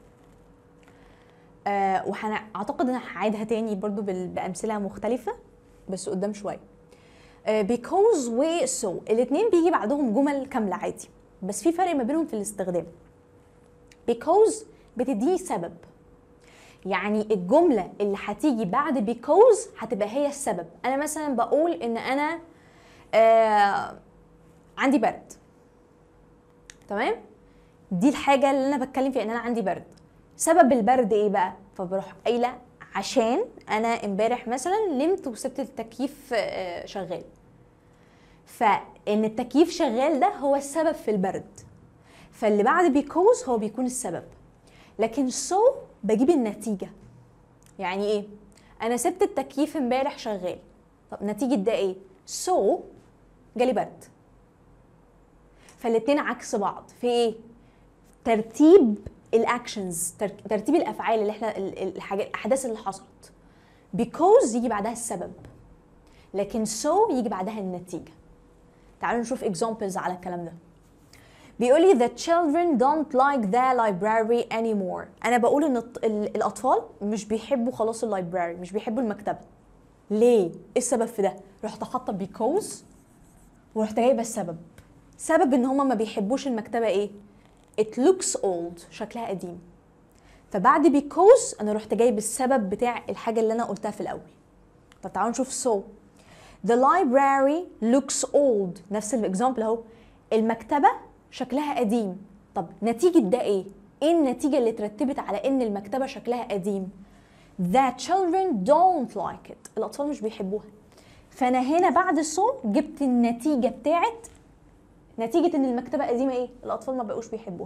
آه وهعتقد ان هعيدها تاني برضو بال- بامثله مختلفه بس قدام شويه آه because و so الاثنين بيجي بعدهم جمل كامله عادي بس في فرق ما بينهم في الاستخدام because بتديني سبب يعني الجملة اللي هتيجي بعد because هتبقى هي السبب أنا مثلا بقول إن أنا آه عندي برد تمام دي الحاجة اللي أنا بتكلم فيها إن أنا عندي برد سبب البرد إيه بقى فبروح قايلة عشان أنا امبارح مثلا نمت وسبت التكييف آه شغال فإن التكييف شغال ده هو السبب في البرد فاللي بعد because هو بيكون السبب لكن so بجيب النتيجة يعني ايه انا سبت التكييف امبارح شغال طب نتيجة ده ايه so جالي برد فالاتنين عكس بعض في ايه ترتيب الاكشنز ترتيب الافعال اللي احنا ال- ال- الحاجات الاحداث اللي حصلت because يجي بعدها السبب لكن so يجي بعدها النتيجة تعالوا نشوف examples على الكلام ده بيقول لي the children don't like the library anymore انا بقول ان الط- ال- الاطفال مش بيحبوا خلاص اللايبراري مش بيحبوا المكتبه ليه ايه السبب في ده رحت حاطه because ورحت جايبه السبب سبب ان هما ما بيحبوش المكتبه ايه it looks old شكلها قديم فبعد because انا رحت جايب السبب بتاع الحاجه اللي انا قلتها في الاول طب تعالوا نشوف so the library looks old نفس الاكزامبل اهو المكتبه شكلها قديم طب نتيجه ده ايه ايه النتيجه اللي ترتبت على ان المكتبه شكلها قديم that children don't like it الاطفال مش بيحبوها فانا هنا بعد so جبت النتيجه بتاعت نتيجه ان المكتبه قديمه ايه الاطفال ما بقوش بيحبوها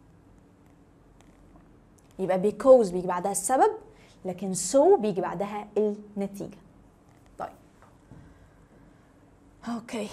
يبقى because بيجي بعدها السبب لكن so بيجي بعدها النتيجه طيب اوكي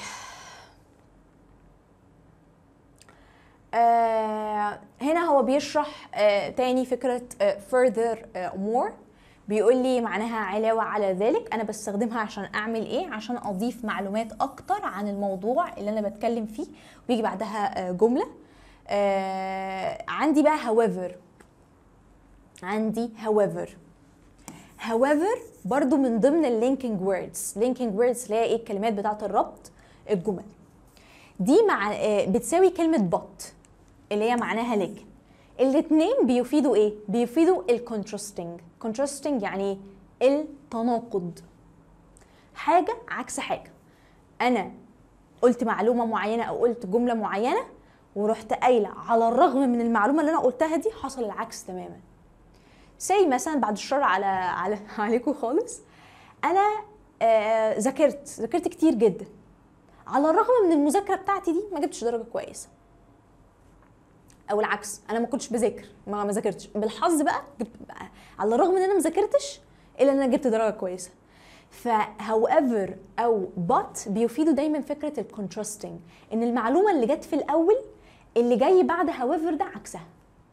آه هنا هو بيشرح آه تاني فكرة آه further آه more بيقول لي معناها علاوة على ذلك أنا بستخدمها عشان أعمل إيه؟ عشان أضيف معلومات أكتر عن الموضوع اللي أنا بتكلم فيه ويجي بعدها آه جملة آه عندي بقى however عندي however however برضو من ضمن اللينكينج ووردز لينكينج ووردز اللي هي ايه الكلمات بتاعه الربط الجمل دي مع آه، بتساوي كلمه but اللي هي معناها لكن الاثنين بيفيدوا ايه بيفيدوا الكونتراستنج كونتراستنج يعني ايه التناقض حاجه عكس حاجه انا قلت معلومه معينه او قلت جمله معينه ورحت قايله على الرغم من المعلومه اللي انا قلتها دي حصل العكس تماما سي مثلا بعد الشر على على عليكم خالص انا آه، ذاكرت ذاكرت كتير جدا على الرغم من المذاكره بتاعتي دي ما جبتش درجه كويسه او العكس انا ما كنتش بذاكر ما ما ذاكرتش بالحظ بقى جبت بقى على الرغم ان انا ما ذاكرتش الا ان انا جبت درجه كويسه ف however او but بيفيدوا دايما فكره الكونتراستنج ان المعلومه اللي جت في الاول اللي جاي بعد however ده عكسها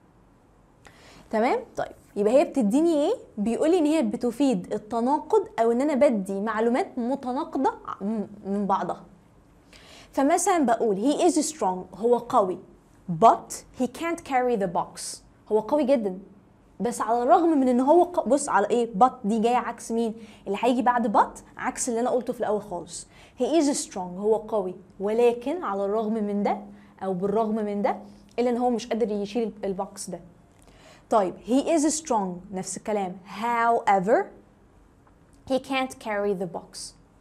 تمام طيب يبقى هي بتديني ايه بيقول لي ان هي بتفيد التناقض او ان انا بدي معلومات متناقضه م- من بعضها فمثلا بقول he is strong هو قوي but he can't carry the box هو قوي جدا بس على الرغم من ان هو ق... بص على ايه but دي جايه عكس مين اللي هيجي بعد but عكس اللي انا قلته في الاول خالص he is strong هو قوي ولكن على الرغم من ده او بالرغم من ده الا ان هو مش قادر يشيل البوكس ده طيب he is strong نفس الكلام however he can't carry the box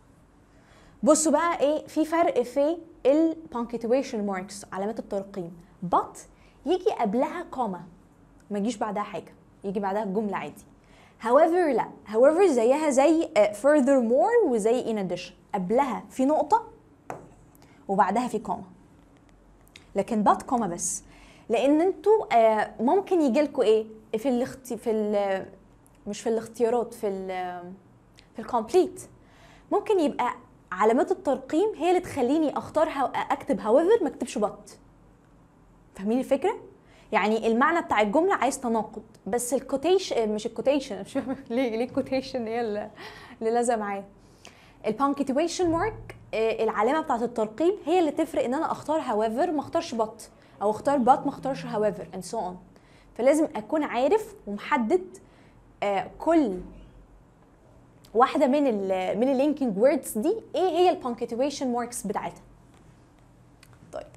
بصوا بقى ايه في فرق في ال punctuation marks علامات الترقيم but يجي قبلها كوما ما يجيش بعدها حاجه يجي بعدها جمله عادي however لا however زيها زي uh, furthermore وزي in addition قبلها في نقطه وبعدها في كوما لكن بات كوما بس لان انتوا آه، ممكن يجي لكم ايه في الاخت... في ال... مش في الاختيارات في ال... في الكومبليت ممكن يبقى علامات الترقيم هي اللي تخليني اختار هو... اكتب however ما اكتبش بات فاهمين الفكره يعني المعنى بتاع الجمله عايز تناقض بس الكوتيشن مش الكوتيشن مش فاهمة ليه ليه الكوتيشن هي اللي اللي لازقه معايا البانكتويشن مارك العلامه بتاعت الترقيم هي اللي تفرق ان انا اختار however ما اختارش بط او اختار بط ما اختارش however and so on فلازم اكون عارف ومحدد آه، كل واحده من ال من اللينكينج ووردز دي ايه هي البانكتويشن ماركس بتاعتها طيب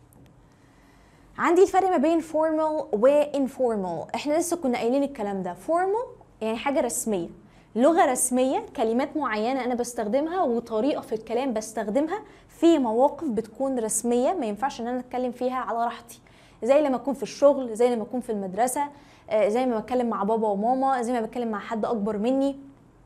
عندي الفرق ما بين formal و informal احنا لسه كنا قايلين الكلام ده formal يعني حاجه رسميه لغه رسميه كلمات معينه انا بستخدمها وطريقه في الكلام بستخدمها في مواقف بتكون رسميه ما ينفعش ان انا اتكلم فيها على راحتي زي لما اكون في الشغل زي لما اكون في المدرسه آه، زي ما بتكلم مع بابا وماما زي ما بتكلم مع حد اكبر مني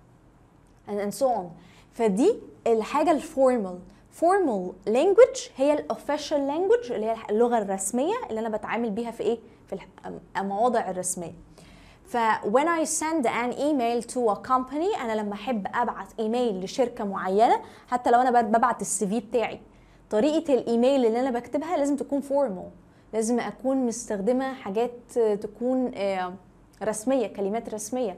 and so on فدي الحاجه الفورمال formal language هي الاوفيشال language اللي هي اللغه الرسميه اللي انا بتعامل بيها في ايه في الح- المواضع الرسميه ف when I send an email to a company انا لما احب ابعت ايميل لشركه معينه حتى لو انا ببعت السي في بتاعي طريقه الايميل اللي انا بكتبها لازم تكون formal لازم اكون مستخدمه حاجات تكون آه، رسميه كلمات رسميه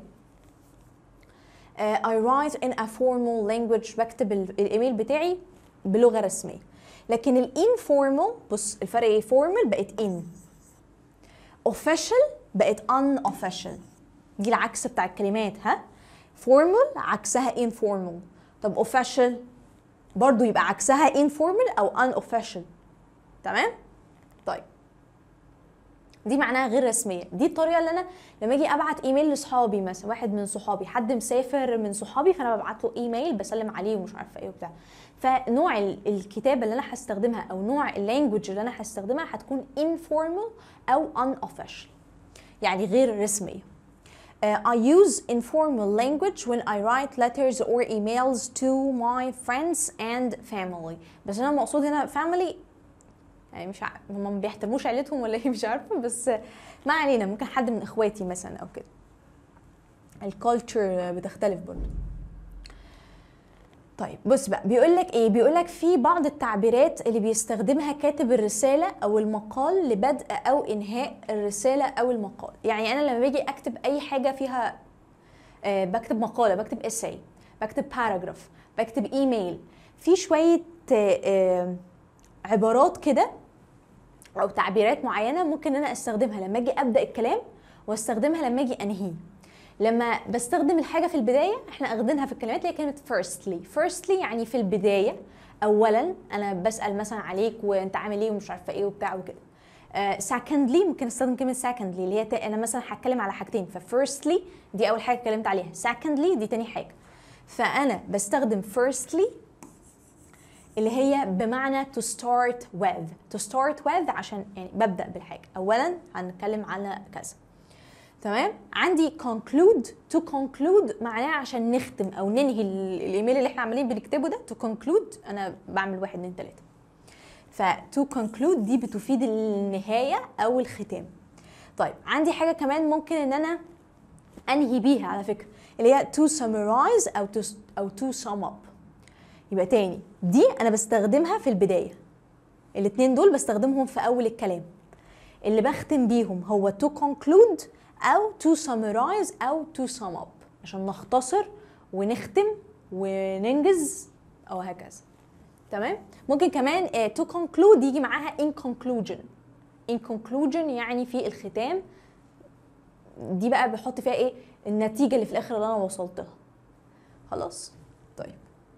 آه، I write in a formal language بكتب ال- الايميل بتاعي بلغه رسميه لكن الانفورمال بص الفرق ايه formal بقت in official بقت unofficial دي العكس بتاع الكلمات ها formal عكسها informal طب official برضو يبقى عكسها informal او unofficial تمام طيب دي معناها غير رسميه دي الطريقه اللي انا لما اجي ابعت ايميل لاصحابي مثلا واحد من صحابي حد مسافر من صحابي فانا ببعت له ايميل بسلم عليه ومش عارفه ايه وبتاع فنوع ال- الكتابه اللي انا هستخدمها او نوع اللانجوج اللي انا هستخدمها هتكون informal او unofficial يعني غير رسميه Uh, I use informal language when I write letters or emails to my friends and family بس انا مقصود هنا family يعني مش عارف هم ما بيحترموش عيلتهم ولا ايه مش عارفه بس ما علينا ممكن حد من اخواتي مثلا او كده الكالتشر بتختلف برضه طيب بص بقى بيقول لك ايه بيقول لك في بعض التعبيرات اللي بيستخدمها كاتب الرساله او المقال لبدء او انهاء الرساله او المقال يعني انا لما باجي اكتب اي حاجه فيها آه بكتب مقاله بكتب اساي بكتب باراجراف بكتب ايميل في شويه آه آه عبارات كده او تعبيرات معينه ممكن انا استخدمها لما اجي ابدا الكلام واستخدمها لما اجي انهيه لما بستخدم الحاجه في البدايه احنا اخدينها في الكلمات اللي هي كلمه firstly firstly يعني في البدايه اولا انا بسال مثلا عليك وانت عامل ايه ومش عارفه ايه وبتاع وكده آه secondly ممكن استخدم كلمه secondly اللي هي تا- انا مثلا هتكلم على حاجتين ف firstly دي اول حاجه اتكلمت عليها secondly دي تاني حاجه فانا بستخدم firstly اللي هي بمعنى to start with to start with عشان يعني ببدأ بالحاجة أولا هنتكلم على كذا تمام عندي conclude to conclude معناها عشان نختم أو ننهي ال- الإيميل اللي احنا عمالين بنكتبه ده to conclude أنا بعمل واحد اتنين تلاتة ف to conclude دي بتفيد النهاية أو الختام طيب عندي حاجة كمان ممكن إن أنا أنهي بيها على فكرة اللي هي to summarize أو to أو to sum up يبقى تاني دي انا بستخدمها في البدايه الاتنين دول بستخدمهم في اول الكلام اللي بختم بيهم هو to conclude او to summarize او to sum up عشان نختصر ونختم وننجز او هكذا تمام ممكن كمان آه، to conclude يجي معاها in conclusion in conclusion يعني في الختام دي بقى بحط فيها ايه النتيجه اللي في الاخر اللي انا وصلتها خلاص طيب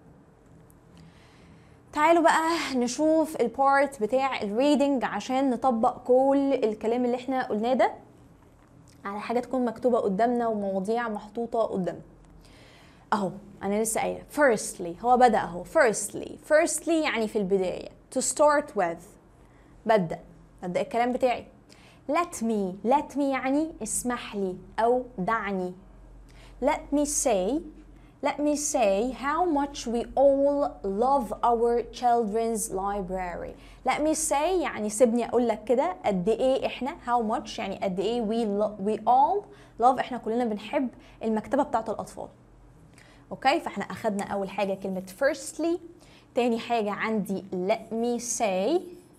تعالوا بقى نشوف البارت بتاع الريدنج عشان نطبق كل الكلام اللي احنا قلناه ده على حاجه تكون مكتوبه قدامنا ومواضيع محطوطه قدامنا اهو انا لسه قايله firstly هو بدا اهو firstly firstly يعني في البدايه to start with ببدا ببدا الكلام بتاعي let me let me يعني اسمح لي او دعني let me say let me say how much we all love our children's library let me say يعني سيبني اقول لك كده قد ايه احنا how much يعني قد ايه we, lo- we all love احنا كلنا بنحب المكتبه بتاعت الاطفال اوكي فاحنا اخدنا اول حاجه كلمه firstly تاني حاجه عندي let me say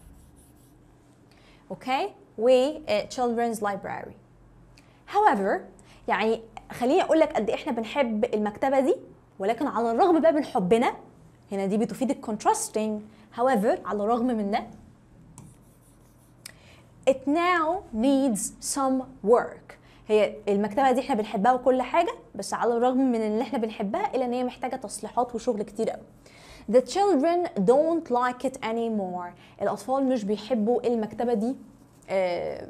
اوكي و uh, children's library however يعني خليني اقول لك قد ايه احنا بنحب المكتبه دي ولكن على الرغم بقى من حبنا هنا دي بتفيد الكونتراستنج however على الرغم من ده it now needs some work هي المكتبه دي احنا بنحبها وكل حاجه بس على الرغم من ان احنا بنحبها الا ان هي محتاجه تصليحات وشغل كتير قوي The children don't like it anymore الأطفال مش بيحبوا المكتبة دي آه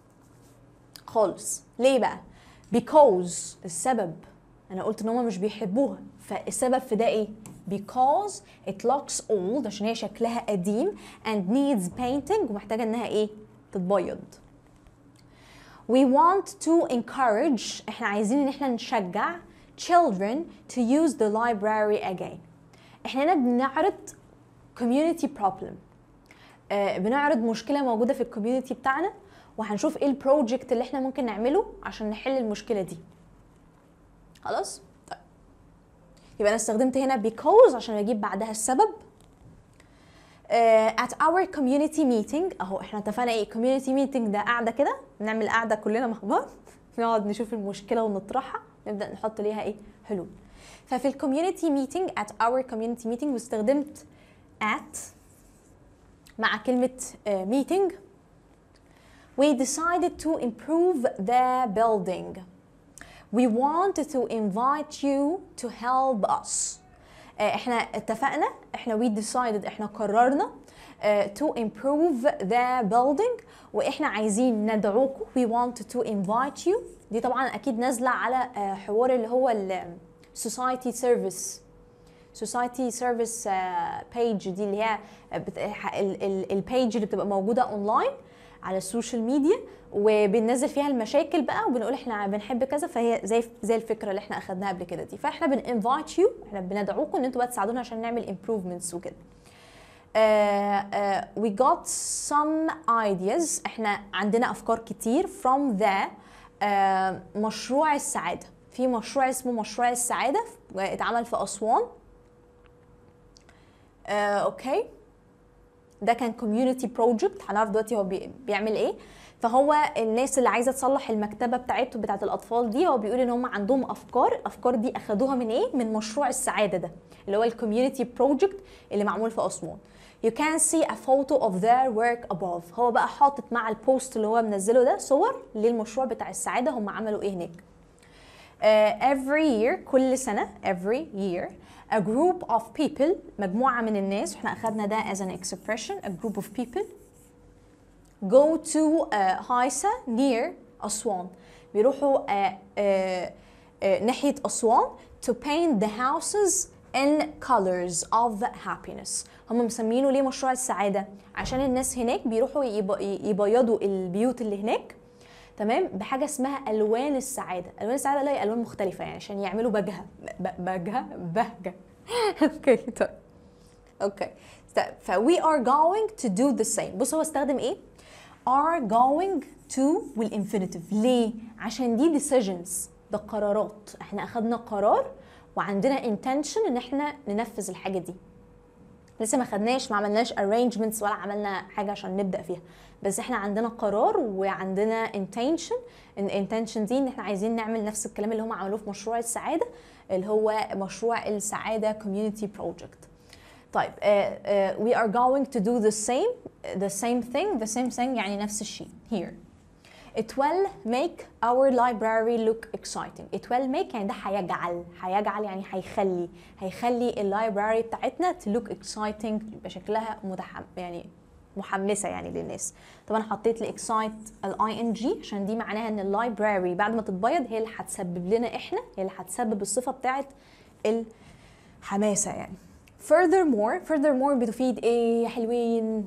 خالص ليه بقى؟ because السبب أنا قلت إن هما مش بيحبوها فالسبب في ده إيه؟ because it looks old عشان هي شكلها قديم and needs painting ومحتاجة إنها إيه؟ تتبيض We want to encourage احنا عايزين ان احنا نشجع children to use the library again احنا هنا بنعرض community problem آه بنعرض مشكله موجوده في الكوميونتي بتاعنا وهنشوف ايه البروجكت اللي احنا ممكن نعمله عشان نحل المشكله دي خلاص طيب يبقى انا استخدمت هنا because عشان اجيب بعدها السبب uh, at our community meeting اهو احنا اتفقنا ايه community meeting ده قاعده كده نعمل قاعده كلنا مع بعض نقعد نشوف المشكله ونطرحها نبدا نحط ليها ايه حلول ففي الكوميونتي ميتنج at our community meeting واستخدمت at مع كلمة uh, meeting we decided to improve the building we wanted to invite you to help us uh, احنا اتفقنا احنا we decided احنا قررنا uh, to improve the building واحنا عايزين ندعوكم we want to invite you دي طبعا اكيد نازله على آه، حوار اللي هو ال society service society service بيج دي اللي هي البيج اللي بتبقى موجوده اونلاين على السوشيال ميديا وبننزل فيها المشاكل بقى وبنقول احنا بنحب كذا فهي زي زي الفكره اللي احنا اخدناها قبل كده دي فاحنا بنinvite يو احنا بندعوكم ان انتوا بقى تساعدونا عشان نعمل improvements وكده Uh, uh, we got some ideas احنا عندنا افكار كتير from the uh, مشروع السعاده في مشروع اسمه مشروع السعاده اتعمل في اسوان اوكي ده كان كوميونتي بروجكت هنعرف دلوقتي هو بي- بيعمل ايه فهو الناس اللي عايزه تصلح المكتبه بتاعته بتاعه الاطفال دي هو بيقول ان هم عندهم افكار الافكار دي اخدوها من ايه من مشروع السعاده ده اللي هو الكوميونتي بروجكت اللي معمول في اسوان You can see a photo of their work above هو بقى حاطط مع البوست اللي هو منزله ده صور للمشروع بتاع السعاده هم عملوا ايه هناك uh, every year كل سنة every year a group of people مجموعة من الناس احنا أخدنا ده as an expression a group of people go to uh, هايسا near أسوان بيروحوا uh, uh, uh, ناحية أسوان to paint the houses in colors of happiness هم مسمينه ليه مشروع السعادة عشان الناس هناك بيروحوا يب- يبيضوا البيوت اللي هناك تمام بحاجه اسمها الوان السعاده الوان السعاده اللي هي الوان مختلفه يعني عشان يعملوا بجهه ب- بجهه بهجه اوكي طيب اوكي ف we are going to do the same بص هو استخدم ايه are going to والinfinitive ليه عشان دي decisions ده قرارات احنا اخدنا قرار وعندنا intention ان احنا ننفذ الحاجه دي لسه ما خدناش ما عملناش arrangements ولا عملنا حاجه عشان نبدا فيها بس احنا عندنا قرار وعندنا intention ان intention دي ان احنا عايزين نعمل نفس الكلام اللي هم عملوه في مشروع السعاده اللي هو مشروع السعاده community project طيب uh, uh, we are going to do the same the same thing the same thing يعني نفس الشيء here It will make our library look exciting. It will make يعني ده هيجعل هيجعل يعني هيخلي هيخلي اللايبراري بتاعتنا to look exciting يبقى شكلها متحم يعني محمسه يعني للناس. طبعا حطيت الاكسايت الاي ان جي عشان دي معناها ان اللايبراري بعد ما تتبيض هي اللي هتسبب لنا احنا هي اللي هتسبب الصفه بتاعت الحماسه يعني. Furthermore furthermore بتفيد ايه يا حلوين؟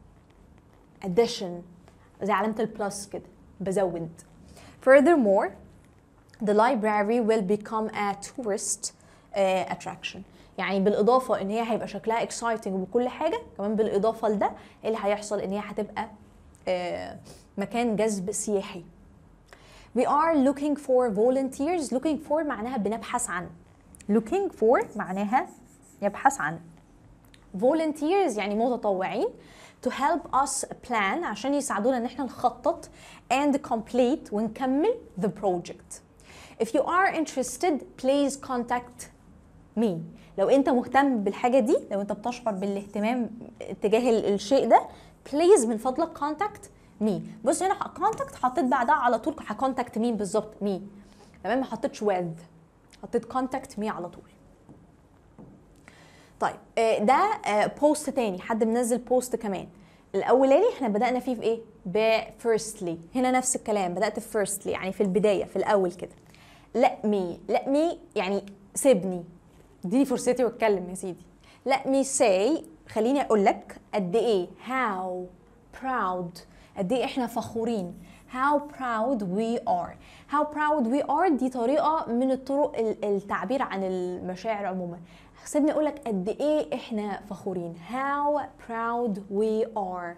addition زي علامة البلس كده بزود furthermore the library will become a tourist uh, attraction يعني بالإضافة إن هي هيبقى شكلها exciting وكل حاجة كمان بالإضافة لده إيه اللي هيحصل إن هي هتبقى uh, مكان جذب سياحي We are looking for volunteers looking for معناها بنبحث عن looking for معناها يبحث عن volunteers يعني متطوعين to help us plan عشان يساعدونا ان احنا نخطط and complete ونكمل the project. If you are interested please contact me. لو انت مهتم بالحاجه دي لو انت بتشعر بالاهتمام تجاه ال- الشيء ده please من فضلك contact me. بص هنا contact حطيت بعدها على طول هكونتاكت مين بالظبط me. تمام ما حطيتش with حطيت contact me على طول. طيب آه، ده آه، بوست تاني حد منزل بوست كمان الاولاني احنا بدانا فيه في ايه ب firstly هنا نفس الكلام بدات في firstly يعني في البدايه في الاول كده let me let me يعني سيبني اديني فرصتي واتكلم يا سيدي let me say خليني اقول لك قد ايه how proud قد ايه احنا فخورين how proud we are how proud we are دي طريقه من الطرق ال- التعبير عن المشاعر عموما سيبني اقول لك قد ايه احنا فخورين how proud we are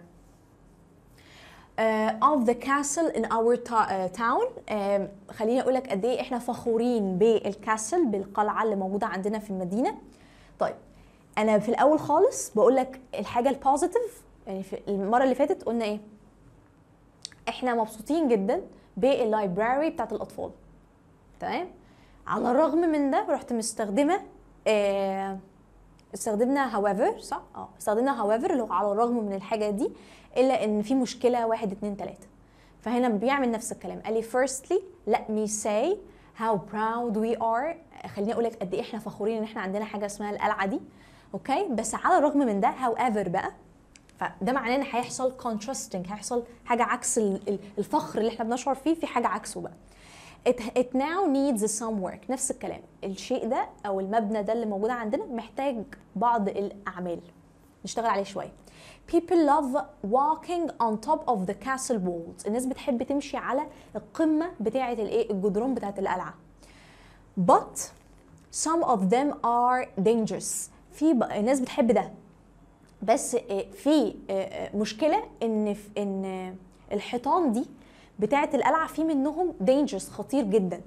uh, of the castle in our ta- uh, town uh, خليني اقول لك قد ايه احنا فخورين بالكاسل بالقلعه اللي موجوده عندنا في المدينه طيب انا في الاول خالص بقول لك الحاجه البوزيتيف يعني في المره اللي فاتت قلنا ايه احنا مبسوطين جدا باللايبراري بتاعت الاطفال تمام على الرغم من ده رحت مستخدمه آه استخدمنا however صح؟ اه استخدمنا however اللي هو على الرغم من الحاجه دي الا ان في مشكله واحد اتنين تلاته فهنا بيعمل نفس الكلام قال لي firstly let me say how proud we are خليني اقول لك قد ايه احنا فخورين ان احنا عندنا حاجه اسمها القلعه دي اوكي بس على الرغم من ده however بقى فده معناه ان هيحصل contrasting هيحصل حاجه عكس ال- ال- الفخر اللي احنا بنشعر فيه في حاجه عكسه بقى it, it now needs some work نفس الكلام الشيء ده او المبنى ده اللي موجود عندنا محتاج بعض الاعمال نشتغل عليه شويه people love walking on top of the castle walls الناس بتحب تمشي على القمه بتاعه الايه الجدران بتاعه القلعه but some of them are dangerous في ب... الناس بتحب ده بس آه، في آه، آه، مشكله ان في ان آه، الحيطان دي بتاعه القلعه في منهم dangerous خطير جدا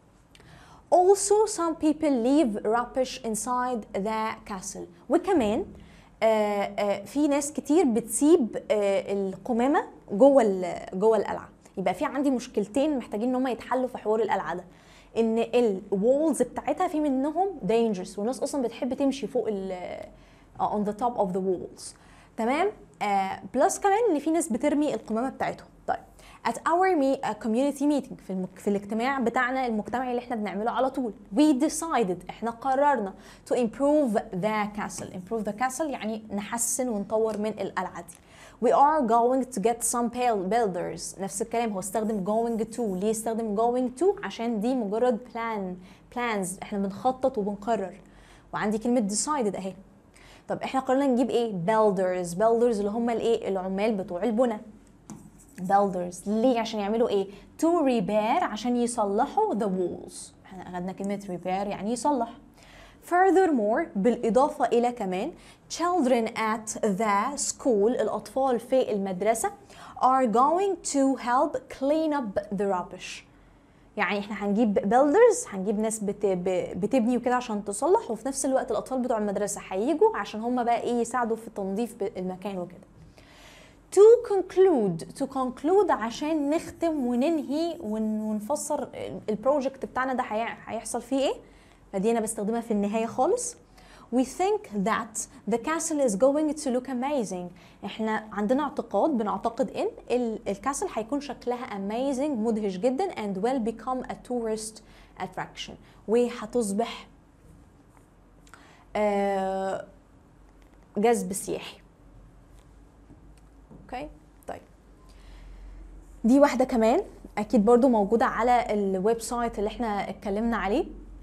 Also some people leave rubbish inside the castle وكمان آه، آه، في ناس كتير بتسيب آه، القمامه جوه ال- جوه القلعه يبقى في عندي مشكلتين محتاجين ان هم يتحلوا في حوار القلعه ده ان الوولز بتاعتها في منهم dangerous والناس اصلا بتحب تمشي فوق ال آه، on the top of the walls تمام آه بلس كمان ان في ناس بترمي القمامه بتاعتهم طيب at our me, uh, community meeting في, المك... في الاجتماع بتاعنا المجتمعي اللي احنا بنعمله على طول we decided احنا قررنا to improve the castle improve the castle يعني نحسن ونطور من القلعه دي we are going to get some pale builders نفس الكلام هو استخدم going to ليه استخدم going to عشان دي مجرد plan plans احنا بنخطط وبنقرر وعندي كلمه decided اهي طب احنا قررنا نجيب ايه builders builders اللي هم الايه العمال بتوع البنى builders ليه عشان يعملوا ايه to repair عشان يصلحوا the walls احنا اخدنا كلمه repair يعني يصلح Furthermore بالإضافة إلى كمان children at the school الأطفال في المدرسة are going to help clean up the rubbish يعني احنا هنجيب builders هنجيب ناس بت... ب- بتبني وكده عشان تصلح وفي نفس الوقت الأطفال بتوع المدرسة هيجوا عشان هم بقى ايه يساعدوا في تنظيف المكان وكده to conclude to conclude عشان نختم وننهي ون- ونفسر البروجكت بتاعنا ده هي- هيحصل فيه ايه فدي انا بستخدمها في النهايه خالص We think that the castle is going to look amazing. احنا عندنا اعتقاد بنعتقد ان ال- الكاسل هيكون شكلها amazing مدهش جدا and will become a tourist attraction وهتصبح آه، جذب سياحي. اوكي طيب دي واحده كمان اكيد برضو موجوده على الويب سايت اللي احنا اتكلمنا عليه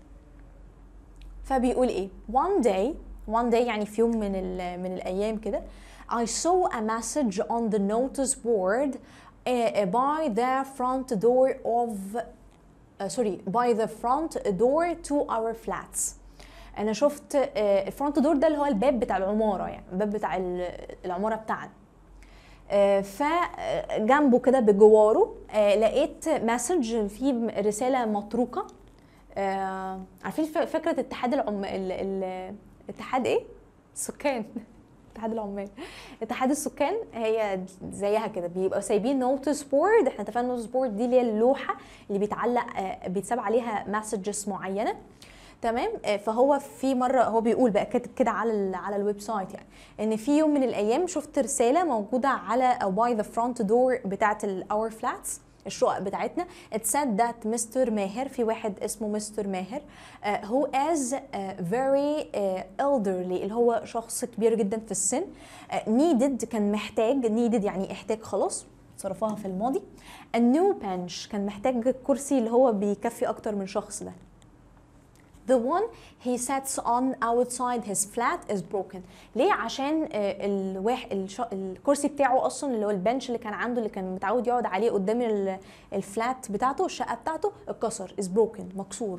فبيقول ايه one day one day يعني في يوم من ال- من الايام كده I saw a message on the notice board uh, by the front door of uh, sorry by the front door to our flats انا شفت آه، الفرونت دور ده اللي هو الباب بتاع العماره يعني الباب بتاع ال- العماره بتاعنا آه، فجنبه كده بجواره آه، لقيت مسج في رساله مطروقه آه، عارفين ف- فكره اتحاد العم ال... ال... اتحاد ايه السكان اتحاد العمال اتحاد السكان هي زيها كده بيبقوا سايبين نوتس بورد احنا اتفقنا نوتس بورد دي اللي هي اللوحه اللي بيتعلق آه، بيتساب عليها مسجز معينه تمام آه، فهو في مره هو بيقول بقى كاتب كده على ال على الويب سايت يعني ان في يوم من الايام شفت رساله موجوده على او باي ذا فرونت دور بتاعت الاور فلاتس الشقق بتاعتنا it said that مستر ماهر في واحد اسمه مستر ماهر uh, who is uh, very uh, elderly اللي هو شخص كبير جدا في السن uh, needed كان محتاج needed يعني احتاج خلاص صرفها في الماضي a new bench كان محتاج كرسي اللي هو بيكفي اكتر من شخص ده The one he sits on outside his flat is broken. ليه؟ عشان آه، الواحد الش... الكرسي بتاعه اصلا اللي هو البنش اللي كان عنده اللي كان متعود يقعد عليه قدام ال- الفلات بتاعته الشقه بتاعته اتكسر is broken مكسور.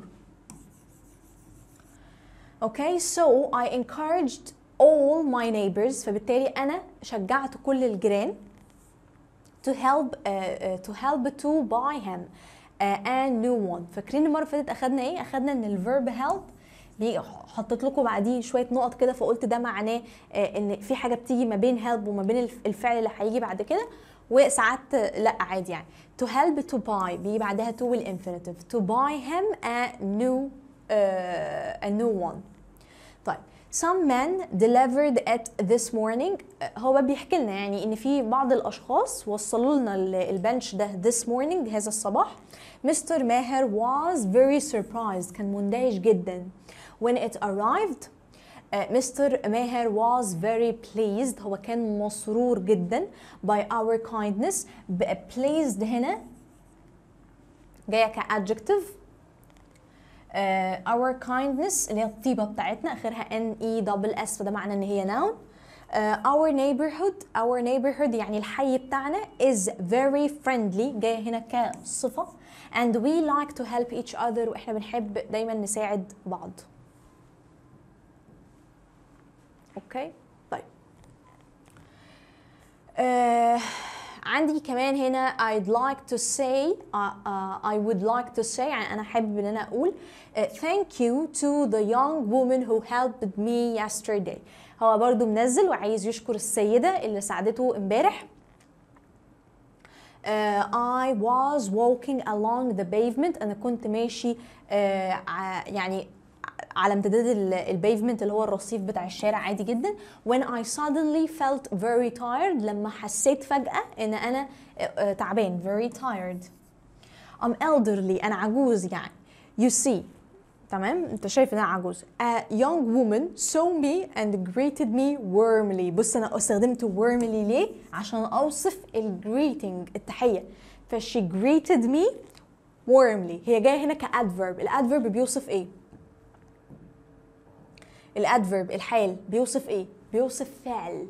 Okay, so I encouraged all my neighbors فبالتالي انا شجعت كل الجيران to help uh, uh, to help to buy him uh, a new one فاكرين المره اللي فاتت اخدنا ايه اخدنا ان الفيرب help بي- حطيت لكم بعديه شويه نقط كده فقلت ده معناه آه، ان في حاجه بتيجي ما بين help وما بين الف- الفعل اللي هيجي بعد كده وساعات آه، لا عادي يعني to help to buy بيجي بعدها to والانفينيتيف to buy him a new uh, a new one طيب some men delivered it this morning آه، هو بقى بيحكي لنا يعني ان في بعض الاشخاص وصلوا لنا ال- البنش ده this morning هذا الصباح مستر ماهر was very surprised كان مندهش جدا when it arrived مستر ماهر was very pleased هو كان مسرور جدا by our kindness ب- pleased هنا جايه كادجكتيف uh, our kindness اللي هي الطيبه بتاعتنا اخرها n e double s فده معنى ان هي noun uh, our neighborhood our neighborhood يعني الحي بتاعنا is very friendly جايه هنا كصفه and we like to help each other واحنا بنحب دايما نساعد بعض اوكي طيب آه عندي كمان هنا I'd like to say uh, uh, I would like to say يعني أنا حابب إن أنا أقول uh, thank you to the young woman who helped me yesterday هو برضو منزل وعايز يشكر السيدة اللي ساعدته امبارح Uh, I was walking along the pavement أنا كنت ماشي uh, ع- يعني على امتداد البيفمنت اللي هو الرصيف بتاع الشارع عادي جدا when I suddenly felt very tired لما حسيت فجأة ان انا آه، آه، تعبان very tired I'm elderly انا عجوز يعني you see تمام انت شايف ان انا عجوز a young woman saw me and greeted me warmly بص انا استخدمت warmly ليه عشان اوصف ال greeting التحيه فشي greeted me warmly هي جايه هنا كادفيرب الادفيرب بيوصف ايه الادفيرب الحال بيوصف ايه بيوصف فعل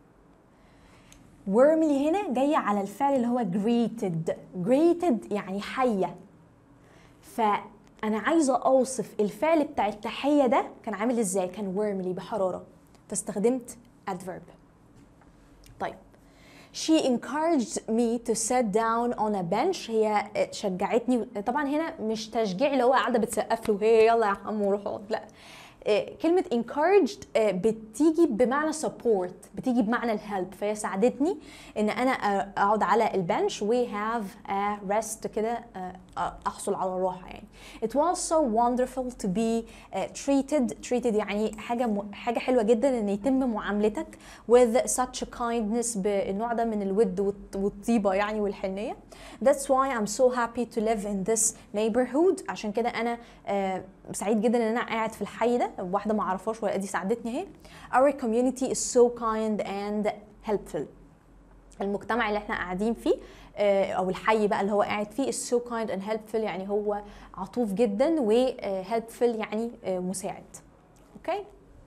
warmly هنا جايه على الفعل اللي هو greeted greeted يعني حيه فانا عايزه اوصف الفعل بتاع التحيه ده كان عامل ازاي كان warmly بحراره فاستخدمت adverb طيب She encouraged me to sit down on a bench هي شجعتني طبعا هنا مش تشجيع اللي هو قاعده بتسقف له هي يلا يا عم وروح اقعد لا آه، كلمة encouraged آه، بتيجي بمعنى support بتيجي بمعنى الهلب فهي ساعدتني ان انا آه، اقعد على البنش و have a rest كده آه، آه، احصل على الراحة يعني it was so wonderful to be آه، treated treated يعني حاجة م- حاجة حلوة جدا ان يتم معاملتك with such a kindness بالنوع ده من الود والط- والطيبة يعني والحنية that's why I'm so happy to live in this neighborhood عشان كده انا آه، سعيد جدا ان انا قاعد في الحي ده واحده ما اعرفهاش ولا دي ساعدتني اهي our community is so kind and helpful المجتمع اللي احنا قاعدين فيه آه، او الحي بقى اللي هو قاعد فيه is so kind and helpful يعني هو عطوف جدا و آه، helpful يعني آه، مساعد اوكي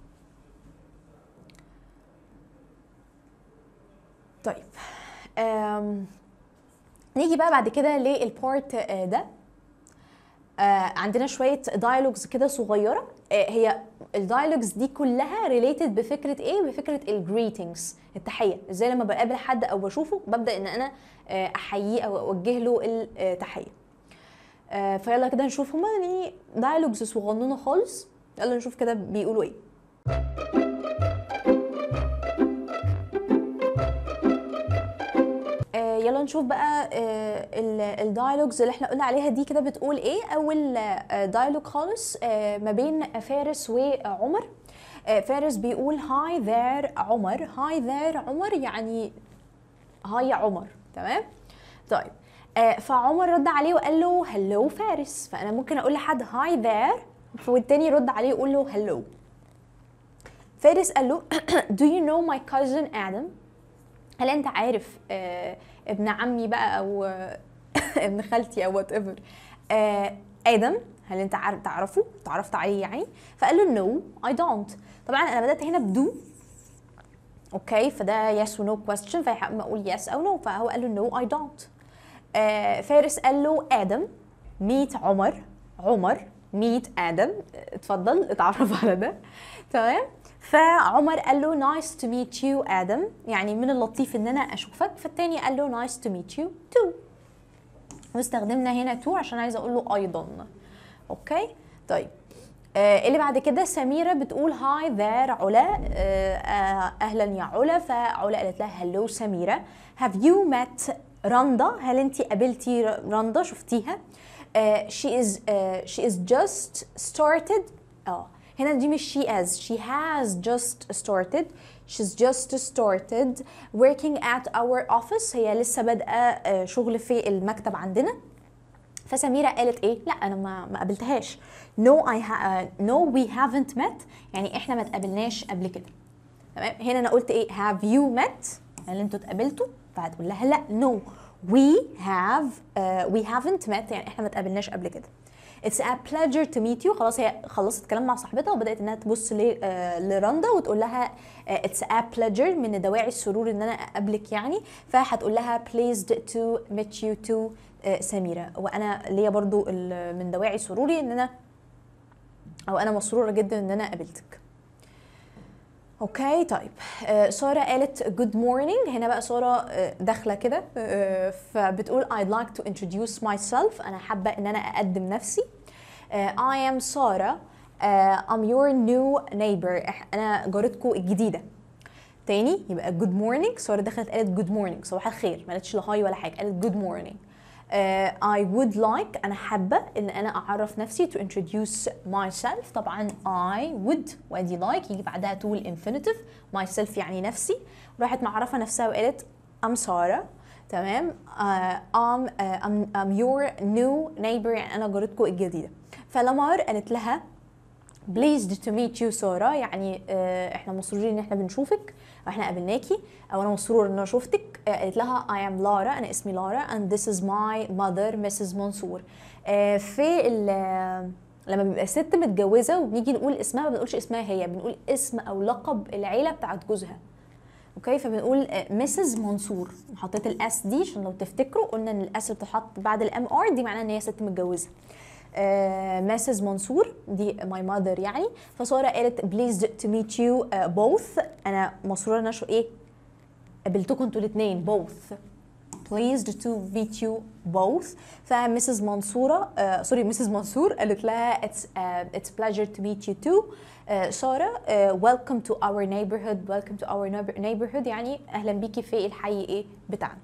طيب آم، نيجي بقى بعد كده للبارت آه، ده آه، عندنا شويه دايلوجز كده صغيره آه، هي الدايلوجز دي كلها ريليتد بفكره ايه بفكره الجريتنجز التحيه ازاي لما بقابل حد او بشوفه ببدا ان انا آه، احييه او اوجه له التحيه آه، فيلا كده نشوف هما يعني دايلوجز صغنونه خالص يلا نشوف كده بيقولوا ايه آه، يلا نشوف بقى الدايلوجز اللي احنا قلنا عليها دي كده بتقول ايه اول دايلوج خالص آه، ما بين فارس وعمر آه، فارس بيقول هاي ذير عمر هاي ذير عمر يعني هاي يا عمر تمام طيب آه، فعمر رد عليه وقال له هلو فارس فانا ممكن اقول لحد هاي ذير والتاني يرد عليه يقول له هلو فارس قال له do you know my cousin Adam هل انت عارف آه ابن عمي بقى او آه ابن خالتي او وات ايفر آه ادم هل انت عارف تعرفه تعرفت عليه يعني فقال له نو اي دونت طبعا انا بدات هنا بدو اوكي فده يس ونو كويستشن فيحق ما اقول يس او نو فهو قال له نو اي دونت فارس قال له ادم ميت عمر عمر ميت ادم اتفضل اتعرف على ده تمام فعمر قال له نايس تو ميت يو ادم يعني من اللطيف ان انا اشوفك فالتاني قال له نايس تو ميت يو تو واستخدمنا هنا تو عشان عايزه اقول له ايضا اوكي طيب آه اللي بعد كده سميره بتقول هاي ذير علا آه آه اهلا يا علا فعلا قالت لها هلو سميره هاف يو مات رندا هل انت قابلتي رندا شفتيها uh, she is uh, she is just started اه هنا دي مش she as she has just started she's just started working at our office هي لسه بادئه آه، شغل في المكتب عندنا فسميرة قالت ايه لا انا ما ما قابلتهاش no I ha- uh, no we haven't met يعني احنا ما اتقابلناش قبل كده تمام هنا انا قلت ايه have you met هل انتوا اتقابلتوا فهتقول لها لا no we have uh, we haven't met يعني احنا ما اتقابلناش قبل كده It's a pleasure to meet you خلاص هي خلصت كلام مع صاحبتها وبدأت انها تبص ل- آه، لرندا وتقول لها آه، It's a pleasure من دواعي السرور ان انا اقابلك يعني فهتقول لها pleased to meet you too آه، سميرة وانا ليا برضو ال- من دواعي سروري ان انا او انا مسرورة جدا ان انا قابلتك اوكي طيب آه، ساره قالت جود مورنينج هنا بقى ساره آه، داخله كده آه، فبتقول I'd like to introduce myself انا حابه ان انا اقدم نفسي آه، I am ساره آه، I'm your new neighbor إح- انا جارتكم الجديده تاني يبقى جود مورنينج ساره دخلت قالت جود مورنينج صباح الخير ما قالتش لا هاي ولا حاجه قالت جود مورنينج I would like أنا حابة إن أنا أعرف نفسي to introduce myself طبعا I would وأدي like يجي بعدها to الانفينيتيف myself يعني نفسي راحت معرفة نفسها وقالت I'm سارة تمام uh, I'm, uh, I'm, I'm your new neighbor يعني أنا جارتكم الجديدة فلمار قالت لها pleased to meet you سارة يعني آه، احنا مسرورين ان احنا بنشوفك او احنا قابلناكي او انا مسرور ان انا شفتك آه، قالت لها I am لارا انا اسمي لارا and this is my mother Mrs. منصور آه، في ال- لما بيبقى ست متجوزه وبنيجي نقول اسمها ما بنقولش اسمها هي بنقول اسم او لقب العيله بتاعت جوزها اوكي فبنقول مسز منصور حطيت الاس دي عشان لو تفتكروا قلنا ان الاس اللي بتتحط بعد الام ار دي معناها ان هي ست متجوزه مسز منصور دي ماي ماذر يعني فساره قالت بليز تو ميت يو بوث انا مسروره ان أنا شو ايه قابلتكم انتوا الاثنين both pleased to meet you both فمسز منصورة uh, سوري مسز منصور قالت لها it's uh, it's pleasure to meet you too uh, سارة uh, welcome to our neighborhood welcome to our neighbor- neighborhood يعني أهلا بيكي في الحي إيه بتاعنا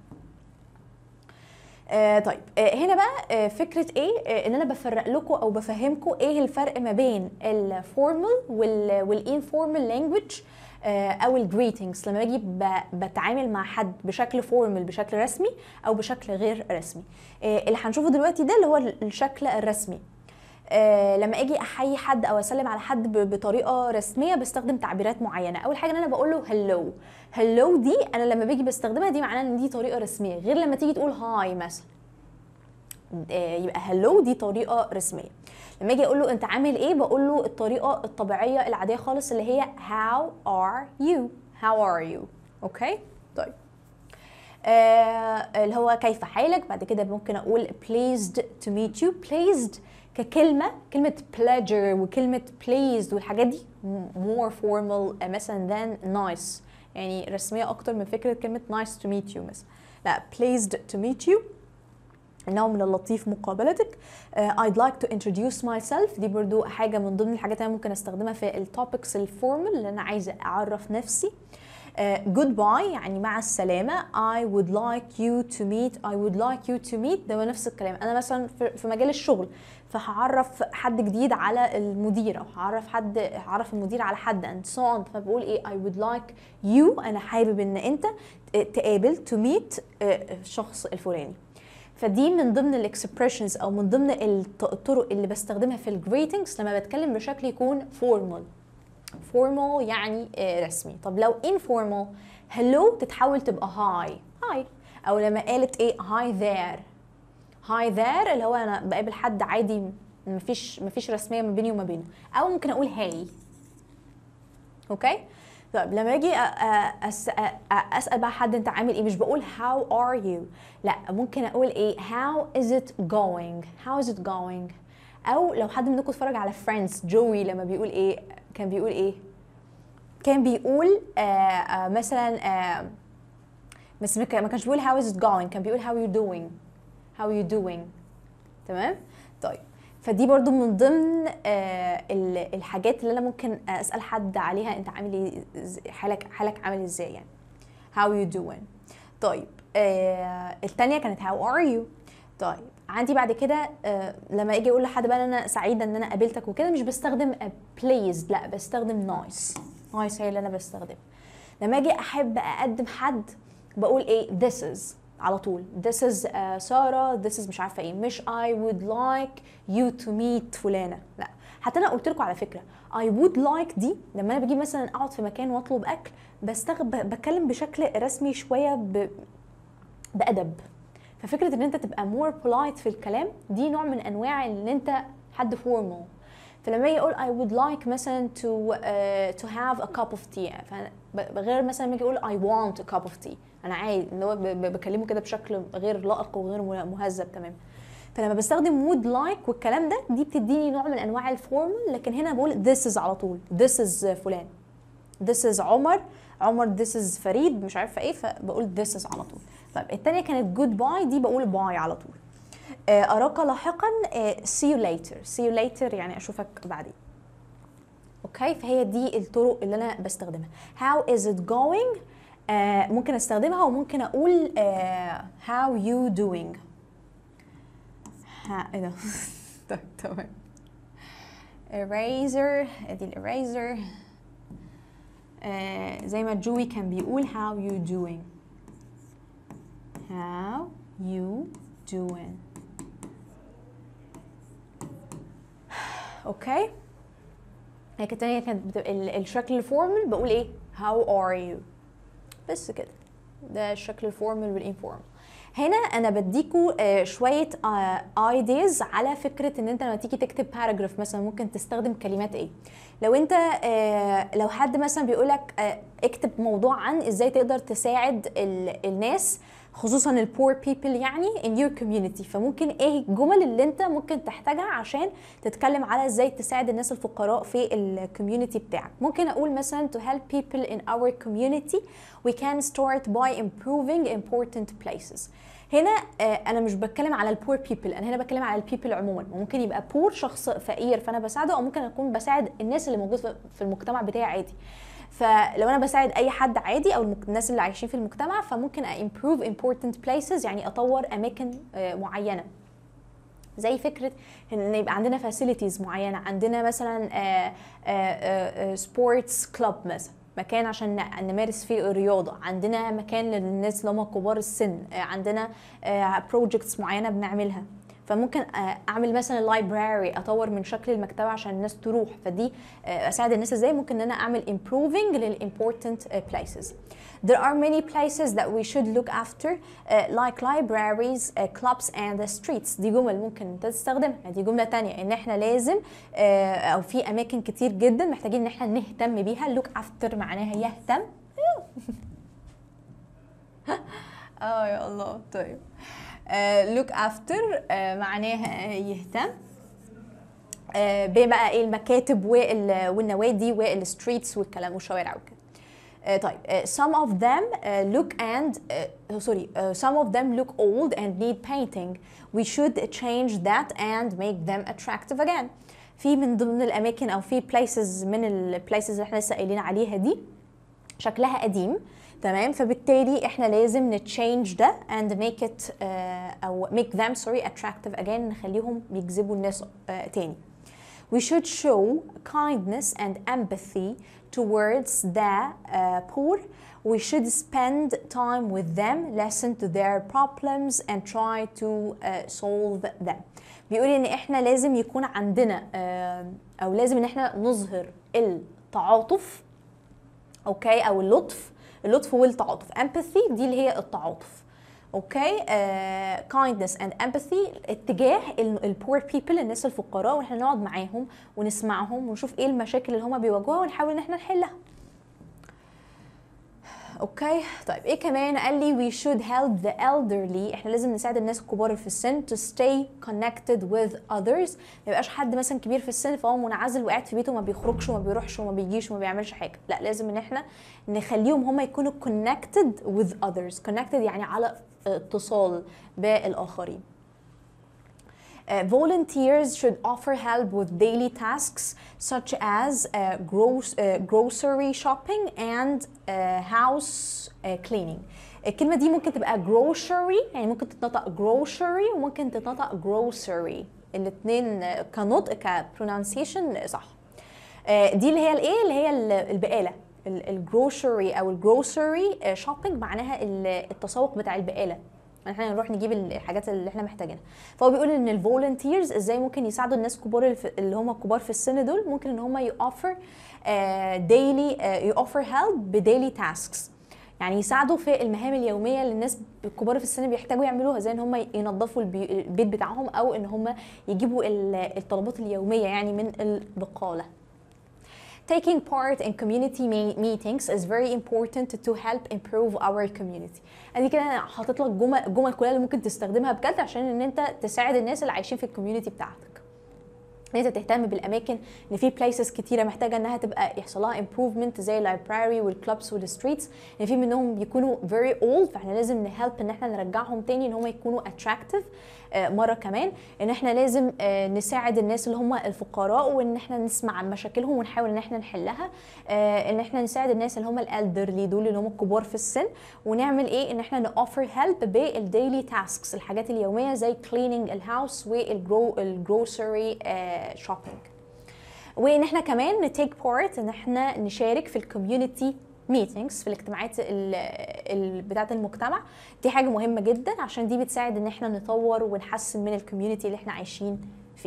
آه طيب آه هنا بقى آه فكره ايه آه ان انا بفرق لكم او بفهمكم ايه الفرق ما بين الفورمال والانفورمال لانجوج او الجريتنجز لما باجي ب- بتعامل مع حد بشكل فورمال بشكل رسمي او بشكل غير رسمي آه اللي هنشوفه دلوقتي ده اللي هو الشكل الرسمي آه لما اجي احيي حد او اسلم على حد ب- بطريقه رسميه بستخدم تعبيرات معينه اول حاجه ان انا بقول له هلو هلو دي انا لما باجي بستخدمها دي معناها ان دي طريقه رسميه غير لما تيجي تقول هاي مثلا آه، يبقى هلو دي طريقه رسميه لما اجي اقول له انت عامل ايه بقول له الطريقه الطبيعيه العاديه خالص اللي هي how are you how are you اوكي طيب آه اللي هو كيف حالك بعد كده ممكن اقول pleased to meet you pleased ككلمة كلمة pleasure وكلمة pleased والحاجات دي more formal آه، مثلا than nice يعني رسمية أكتر من فكرة كلمة nice to meet you مثلا لا pleased to meet you انه من اللطيف مقابلتك uh, I'd like to introduce myself دي برضو حاجة من ضمن الحاجات اللي أنا ممكن استخدمها في التوبكس الفورمال اللي انا عايزة اعرف نفسي uh, goodbye يعني مع السلامة I would like you to meet I would like you to meet ده هو نفس الكلام أنا مثلا في في مجال الشغل فهعرف حد جديد على المدير أو هعرف حد هعرف المدير على حد and so on فبقول إيه I would like you أنا حابب إن أنت تقابل to meet uh, الشخص الفلاني فدي من ضمن الاكسبريشنز او من ضمن الط- الطرق اللي بستخدمها في الجريتنجز لما بتكلم بشكل يكون فورمال فورمال يعني آه، رسمي طب لو informal هلو تتحول تبقى هاي هاي او لما قالت ايه هاي ذير هاي ذير اللي هو انا بقابل حد عادي مفيش مفيش رسميه ما بيني وما بينه او ممكن اقول هاي اوكي طيب لما اجي أ- أ- أس- أ- أ- اسال بقى حد انت عامل ايه مش بقول how are you لا ممكن اقول ايه how is it going how is it going او لو حد منكم اتفرج على فريندز جوي لما بيقول ايه كان بيقول ايه كان بيقول آه آه مثلا آه بس ما كان- ما كانش بيقول how is it going كان بيقول how you doing how you doing تمام طيب فدي برضو من ضمن آه ال- الحاجات اللي انا ممكن اسال حد عليها انت عامل ايه إز- حالك حالك عامل ازاي يعني how you doing طيب آه التانية كانت how are you طيب عندي بعد كده آه لما اجي اقول لحد بقى إن انا سعيده ان انا قابلتك وكده مش بستخدم a pleased لا بستخدم nice nice هي اللي انا بستخدمها لما اجي احب اقدم حد بقول ايه this is على طول this is uh, ساره this is مش عارفه ايه مش I would like you to meet فلانه لا حتى انا قلت لكم على فكره I would like دي لما انا بجي مثلا اقعد في مكان واطلب اكل بستغ... ب- بتكلم بشكل رسمي شويه ب... بادب ففكره ان انت تبقى more polite في الكلام دي نوع من انواع ان انت حد formal فلما يجي يقول I would like مثلا to uh, to have a cup of tea ف- غير مثلا لما يجي يقول I want a cup of tea انا عادي اللي هو ب- ب- بكلمه كده بشكل غير لائق وغير مه- مهذب تمام فلما بستخدم would like والكلام ده دي بتديني نوع من انواع الفورمال لكن هنا بقول this is على طول this is فلان this is عمر عمر this is فريد مش عارفه ايه فبقول this is على طول طيب الثانيه كانت جود باي دي بقول باي على طول آه، اراك لاحقا آه، see you later see you later يعني اشوفك بعدين اوكي فهي دي الطرق اللي انا بستخدمها how is it going آه ممكن استخدمها وممكن اقول آه how you doing ها ايه ده طيب تمام eraser ادي الeraser آه زي ما جوي كان بيقول how you doing how you doing اوكي هيك التانية كانت بتبقى ال- الشكل الفورمال بقول ايه how are you بس كده ده الشكل الفورمال والانفورمال هنا انا بديكوا آه، شويه ايديز على فكره ان انت لما تيجي تكتب باراجراف مثلا ممكن تستخدم كلمات ايه لو انت آه، لو حد مثلا بيقولك آه، اكتب موضوع عن ازاي تقدر تساعد ال- الناس خصوصا البور بيبل يعني in your community فممكن ايه الجمل اللي انت ممكن تحتاجها عشان تتكلم على ازاي تساعد الناس الفقراء في الكوميونتي بتاعك ممكن اقول مثلا to help people in our community we can start by improving important places هنا آه، انا مش بتكلم على البور بيبل انا هنا بتكلم على البيبل عموما ممكن يبقى بور شخص فقير فانا بساعده او ممكن اكون بساعد الناس اللي موجود في- في المجتمع بتاعي عادي فلو انا بساعد اي حد عادي او المك- الناس اللي عايشين في المجتمع فممكن improve important places يعني اطور اماكن آه، معينه زي فكره ان يبقى عندنا فاسيلتيز معينه عندنا مثلا سبورتس كلوب مثلا مكان عشان ن- نمارس فيه الرياضه عندنا مكان للناس اللي هم كبار السن آه، عندنا بروجكتس معينه بنعملها فممكن آه، اعمل مثلا لايبراري اطور من شكل المكتبه عشان الناس تروح فدي آه، اساعد الناس ازاي ممكن ان انا اعمل improving للimportant آه، places There are many places that we should look after uh, like libraries, uh, clubs and the streets دي جمل ممكن انت تستخدمها دي جملة تانية ان احنا لازم uh, او في اماكن كتير جدا محتاجين ان احنا نهتم بيها look after معناها يهتم اه يا الله طيب uh, look after uh, معناها يهتم آه، بقى ايه المكاتب وال- والنوادي والستريتس والكلام والشوارع وكده آه، طيب آه، some of them آه، look and آه، sorry آه، some of them look old and need painting we should change that and make them attractive again في من ضمن الاماكن او في places من ال places اللي احنا لسه قايلين عليها دي شكلها قديم تمام فبالتالي احنا لازم نتشينج ده and make it آه، او make them sorry attractive again نخليهم يجذبوا الناس آه، تاني We should show kindness and empathy towards the uh, poor. We should spend time with them, listen to their problems, and try to uh, solve them. بيقول ان احنا لازم يكون عندنا آه، او لازم ان احنا نظهر التعاطف اوكي او اللطف اللطف والتعاطف empathy دي اللي هي التعاطف اوكي كايندنس اند امباثي اتجاه البور بيبل الناس الفقراء واحنا نقعد معاهم ونسمعهم ونشوف ايه المشاكل اللي هما بيواجهوها ونحاول ان احنا نحلها اوكي طيب ايه كمان قال لي we should help the elderly احنا لازم نساعد الناس الكبار اللي في السن to stay connected with others ما يبقاش حد مثلا كبير في السن فهو منعزل وقاعد في بيته وما بيخرجش وما بيروحش وما بيجيش وما بيعملش حاجه لا لازم ان احنا نخليهم هم يكونوا connected with others connected يعني على اتصال بالاخرين Uh, volunteers should offer help with daily tasks such as uh, gross, uh, grocery shopping and uh, house uh, cleaning. الكلمة دي ممكن تبقى grocery يعني ممكن تتنطق grocery وممكن تتنطق grocery الاتنين كنطق كبرونانسيشن صح. آه، دي اللي هي الايه اللي هي ال- البقالة الجروشري او الجروسري شوبينج معناها ال- التسوق بتاع البقالة احنا نروح نجيب الحاجات اللي احنا محتاجينها فهو بيقول ان الفولنتيرز ازاي ممكن يساعدوا الناس كبار الف- اللي هم كبار في السن دول ممكن ان هم يوفر ديلي يوفر هيلب بديلي تاسكس يعني يساعدوا في المهام اليوميه اللي الناس الكبار في السن بيحتاجوا يعملوها زي ان هم ينظفوا البي- البيت بتاعهم او ان هم يجيبوا ال- الطلبات اليوميه يعني من البقاله Taking part in community me- meetings is very important to help improve our community. ادي كده انا حاطط لك جمل الجمل كلها اللي ممكن تستخدمها بجد عشان ان انت تساعد الناس اللي عايشين في الكوميونتي بتاعتك. ان انت تهتم بالاماكن ان في بلايسز كتيره محتاجه انها تبقى يحصل لها امبروفمنت زي اللايبراري والكلوبس والستريتس ان في منهم بيكونوا فيري اولد فاحنا لازم نهلب ان احنا نرجعهم تاني ان هم يكونوا اتراكتيف مره كمان ان احنا لازم آه، نساعد الناس اللي هم الفقراء وان احنا نسمع عن مشاكلهم ونحاول ان احنا نحلها آه، ان احنا نساعد الناس اللي هم الالدرلي دول اللي هم الكبار في السن ونعمل ايه ان احنا نوفر هيلب بالديلي تاسكس الحاجات اليوميه زي cleaning الهاوس والجروسري شوبينج وان احنا كمان نتيك بارت ان احنا نشارك في الكوميونتي ميتينجز في الاجتماعات ال- ال- بتاعه المجتمع دي حاجه مهمه جدا عشان دي بتساعد ان احنا نطور ونحسن من الكوميونتي اللي احنا عايشين فيه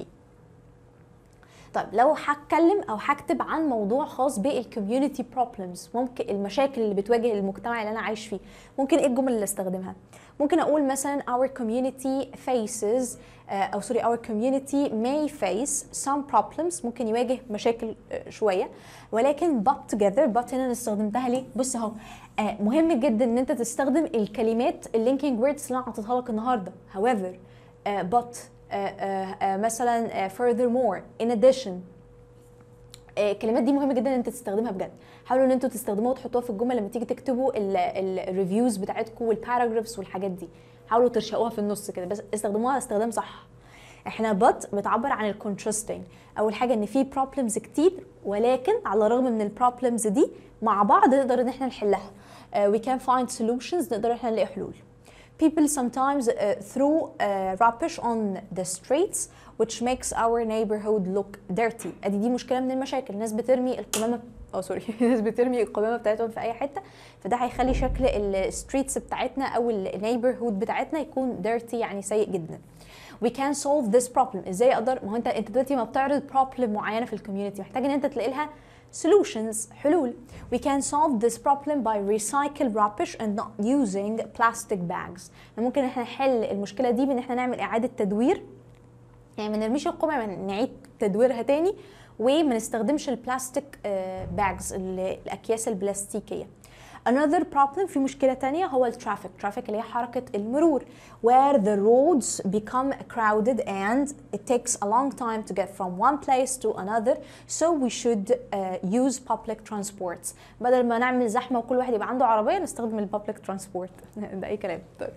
طيب لو هتكلم او هكتب عن موضوع خاص بالكوميونتي بروبلمز ممكن المشاكل اللي بتواجه المجتمع اللي انا عايش فيه ممكن ايه الجمل اللي استخدمها ممكن اقول مثلا our community faces آه، او سوري our community may face some problems ممكن يواجه مشاكل آه، شويه ولكن but together but هنا انا استخدمتها ليه بص اهو آه، مهم جدا ان انت تستخدم الكلمات اللينكينج ووردز اللي انا حاططها لك النهارده however آه، but آه، آه، آه، مثلا آه، furthermore in addition آه، الكلمات دي مهمه جدا ان انت تستخدمها بجد حاولوا ان انتوا تستخدموها وتحطوها في الجمل لما تيجي تكتبوا الريفيوز بتاعتكم والباراجرافز والحاجات دي حاولوا ترشقوها في النص كده بس استخدموها استخدام صح احنا بط بتعبر عن الكونتراستنج اول حاجه ان في بروبلمز كتير ولكن على الرغم من البروبلمز دي مع بعض نقدر ان احنا نحلها uh, we can find solutions نقدر احنا نلاقي حلول People sometimes uh, throw uh, rubbish on the streets which makes our neighborhood look dirty. ادي دي مشكله من المشاكل، الناس بترمي القمامه او سوري الناس بترمي القمامه بتاعتهم في اي حته فده هيخلي شكل الستريتس بتاعتنا او النيبرهود بتاعتنا يكون dirty يعني سيء جدا. We can solve this problem ازاي اقدر ما هو انت انت دلوقتي ما بتعرض problem معينه في الكوميونتي محتاج ان انت تلاقي لها solutions حلول we can solve this problem by recycle rubbish and not using plastic bags ممكن احنا نحل المشكله دي بان احنا نعمل اعاده تدوير يعني ما نرميش القمامه نعيد تدويرها تاني وما نستخدمش البلاستيك باجز الاكياس البلاستيكيه Another problem في مشكلة تانية هو الترافيك traffic اللي هي حركة المرور where the roads become crowded and it takes a long time to get from one place to another so we should uh, use public transports بدل ما نعمل زحمة وكل واحد يبقى عنده عربية نستخدم البابليك ترانسبورت ده أي كلام طيب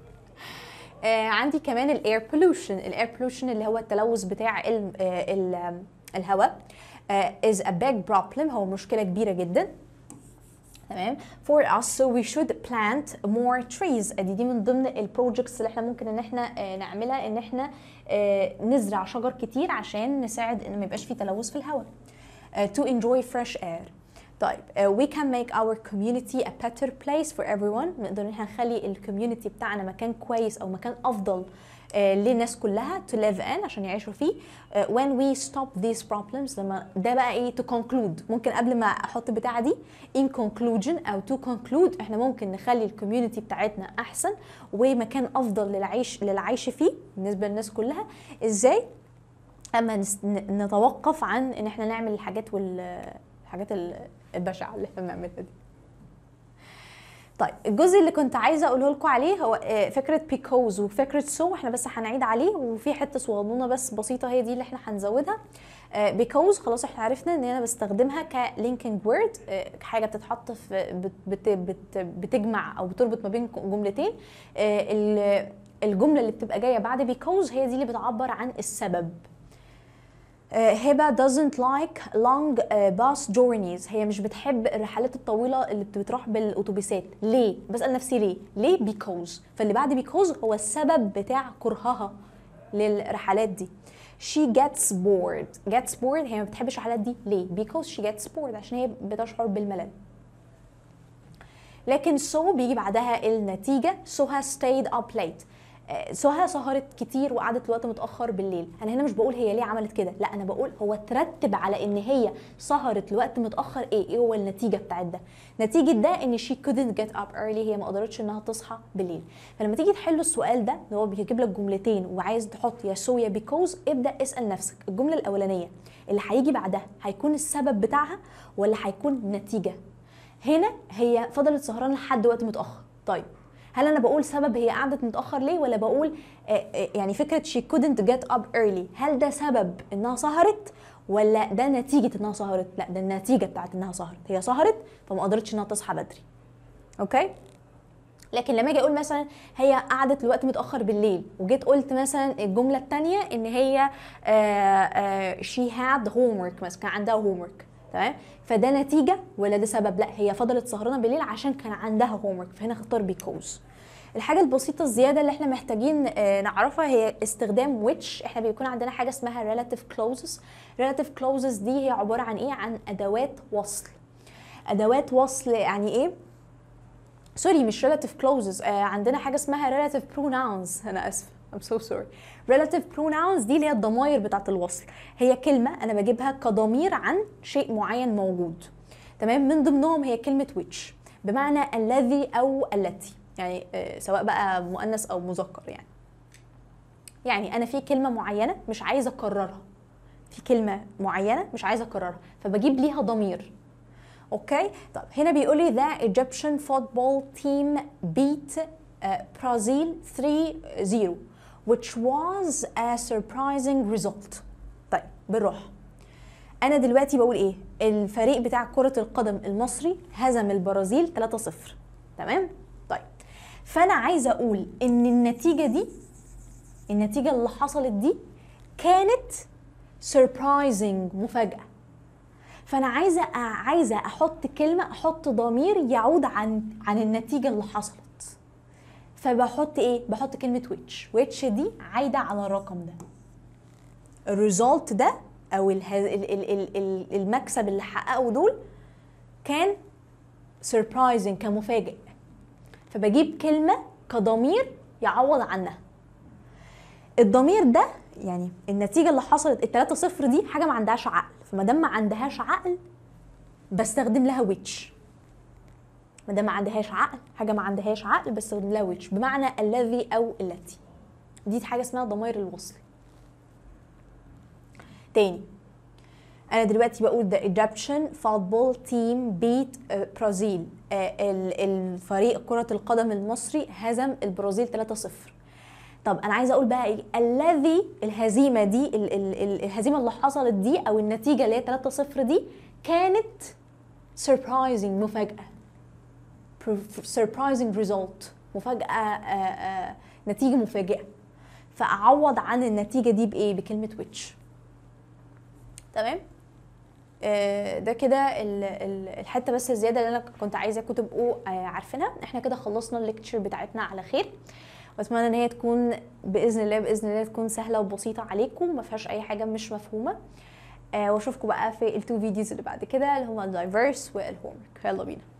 آه عندي كمان الاير بولوشن الاير بولوشن اللي هو التلوث بتاع ال ال الهواء آه is a big problem هو مشكله كبيره جدا تمام for us so we should plant more trees دي دي من ضمن البروجكتس اللي احنا ممكن ان احنا آه نعملها ان احنا آه نزرع شجر كتير عشان نساعد ان ما يبقاش في تلوث في الهواء آه to enjoy fresh air طيب uh, we can make our community a better place for everyone نقدر ان احنا نخلي الكوميونتي بتاعنا مكان كويس او مكان افضل uh, للناس كلها to live in عشان يعيشوا فيه uh, when we stop these problems لما ده بقى ايه to conclude ممكن قبل ما احط بتاعه دي in conclusion او to conclude احنا ممكن نخلي الكوميونتي بتاعتنا احسن ومكان افضل للعيش للعيش فيه بالنسبه للناس كلها ازاي اما نتوقف عن ان احنا نعمل الحاجات وال الحاجات البشعه اللي احنا بنعملها دي طيب الجزء اللي كنت عايزه اقوله لكم عليه هو فكره بيكوز وفكره سو احنا بس هنعيد عليه وفي حته صغنونه بس بسيطه هي دي اللي احنا هنزودها بيكوز خلاص احنا عرفنا ان انا بستخدمها كلينكينج وورد حاجه بتتحط في بت بت بتجمع او بتربط ما بين جملتين الجمله اللي بتبقى جايه بعد بيكوز هي دي اللي بتعبر عن السبب هبه doesn't like long bus journeys هي مش بتحب الرحلات الطويلة اللي بتروح بالأتوبيسات ليه؟ بسأل نفسي ليه؟ ليه؟ because فاللي بعد because هو السبب بتاع كرهها للرحلات دي she gets bored gets bored هي ما بتحبش الرحلات دي ليه؟ because she gets bored عشان هي بتشعر بالملل لكن so بيجي بعدها النتيجه so has stayed up late آه، سهى سهرت كتير وقعدت لوقت متاخر بالليل انا هنا مش بقول هي ليه عملت كده لا انا بقول هو ترتب على ان هي سهرت لوقت متاخر ايه ايه هو النتيجه بتاعت ده نتيجه ده ان she couldn't get up early هي ما قدرتش انها تصحى بالليل فلما تيجي تحل السؤال ده اللي هو بيجيب لك جملتين وعايز تحط يا سو يا بيكوز ابدا اسال نفسك الجمله الاولانيه اللي هيجي بعدها هيكون السبب بتاعها ولا هيكون النتيجه هنا هي فضلت سهرانه لحد وقت متاخر طيب هل انا بقول سبب هي قعدت متاخر ليه ولا بقول آه، آه، يعني فكره she couldn't get up early هل ده سبب انها سهرت ولا ده نتيجه انها سهرت لا ده النتيجه بتاعت انها سهرت هي سهرت فما قدرتش انها تصحى بدري اوكي لكن لما اجي اقول مثلا هي قعدت لوقت متاخر بالليل وجيت قلت مثلا الجمله الثانيه ان هي آه، آه، she had homework مثلا كان عندها homework تمام فده نتيجه ولا ده سبب لا هي فضلت سهرانه بالليل عشان كان عندها homework فهنا اختار بيكوز الحاجه البسيطه الزياده اللي احنا محتاجين آه، نعرفها هي استخدام which احنا بيكون عندنا حاجه اسمها relative clauses relative clauses دي هي عباره عن ايه عن ادوات وصل ادوات وصل يعني ايه سوري مش relative clauses آه عندنا حاجه اسمها relative pronouns انا اسفه I'm so sorry relative pronouns دي اللي هي الضمائر بتاعه الوصل هي كلمه انا بجيبها كضمير عن شيء معين موجود تمام من ضمنهم هي كلمه which بمعنى الذي او التي يعني آه سواء بقى مؤنث او مذكر يعني يعني انا في كلمه معينه مش عايزه اكررها في كلمه معينه مش عايزه اكررها فبجيب ليها ضمير اوكي طب هنا بيقول لي the Egyptian football team beat uh, Brazil 3-0 which was a surprising result طيب بالراحه انا دلوقتي بقول ايه الفريق بتاع كرة القدم المصري هزم البرازيل 3-0 تمام طيب فانا عايزه اقول ان النتيجه دي النتيجه اللي حصلت دي كانت surprising مفاجاه فانا عايزه عايزه احط كلمه احط ضمير يعود عن عن النتيجه اللي حصلت فبحط ايه بحط كلمه which which دي عايده على الرقم ده الريزولت ده او اله- ال- ال- ال- ال- المكسب اللي حققه دول كان surprising كمفاجئ فبجيب كلمه كضمير يعوض عنها الضمير ده يعني النتيجه اللي حصلت التلاتة صفر دي حاجه ما عندهاش عقل فما دام ما عندهاش عقل بستخدم لها ويتش ما دام ما عندهاش عقل حاجه ما عندهاش عقل بستخدم لها ويتش بمعنى الذي او التي دي حاجه اسمها ضمائر الوصل تاني انا دلوقتي بقول the Egyptian football team beat uh, Brazil uh, ال- الفريق كرة القدم المصري هزم البرازيل 3-0 طب انا عايزه اقول بقى ايه الذي الهزيمه دي ال ال ال الهزيمه اللي حصلت دي او النتيجه اللي هي 3-0 دي كانت surprising مفاجاه Pro- surprising result مفاجاه آه آه نتيجه مفاجئه فاعوض عن النتيجه دي بايه بكلمه which تمام آه، ده كده ال- ال- الحته بس الزياده اللي انا كنت عايزاكم تبقوا آه، عارفينها احنا كده خلصنا الليكتشر بتاعتنا على خير واتمنى ان هي تكون باذن الله باذن الله تكون سهله وبسيطه عليكم ما فيهاش اي حاجه مش مفهومه آه، واشوفكم بقى في التو فيديوز اللي بعد كده اللي هما الدايفيرس والهومورك يلا بينا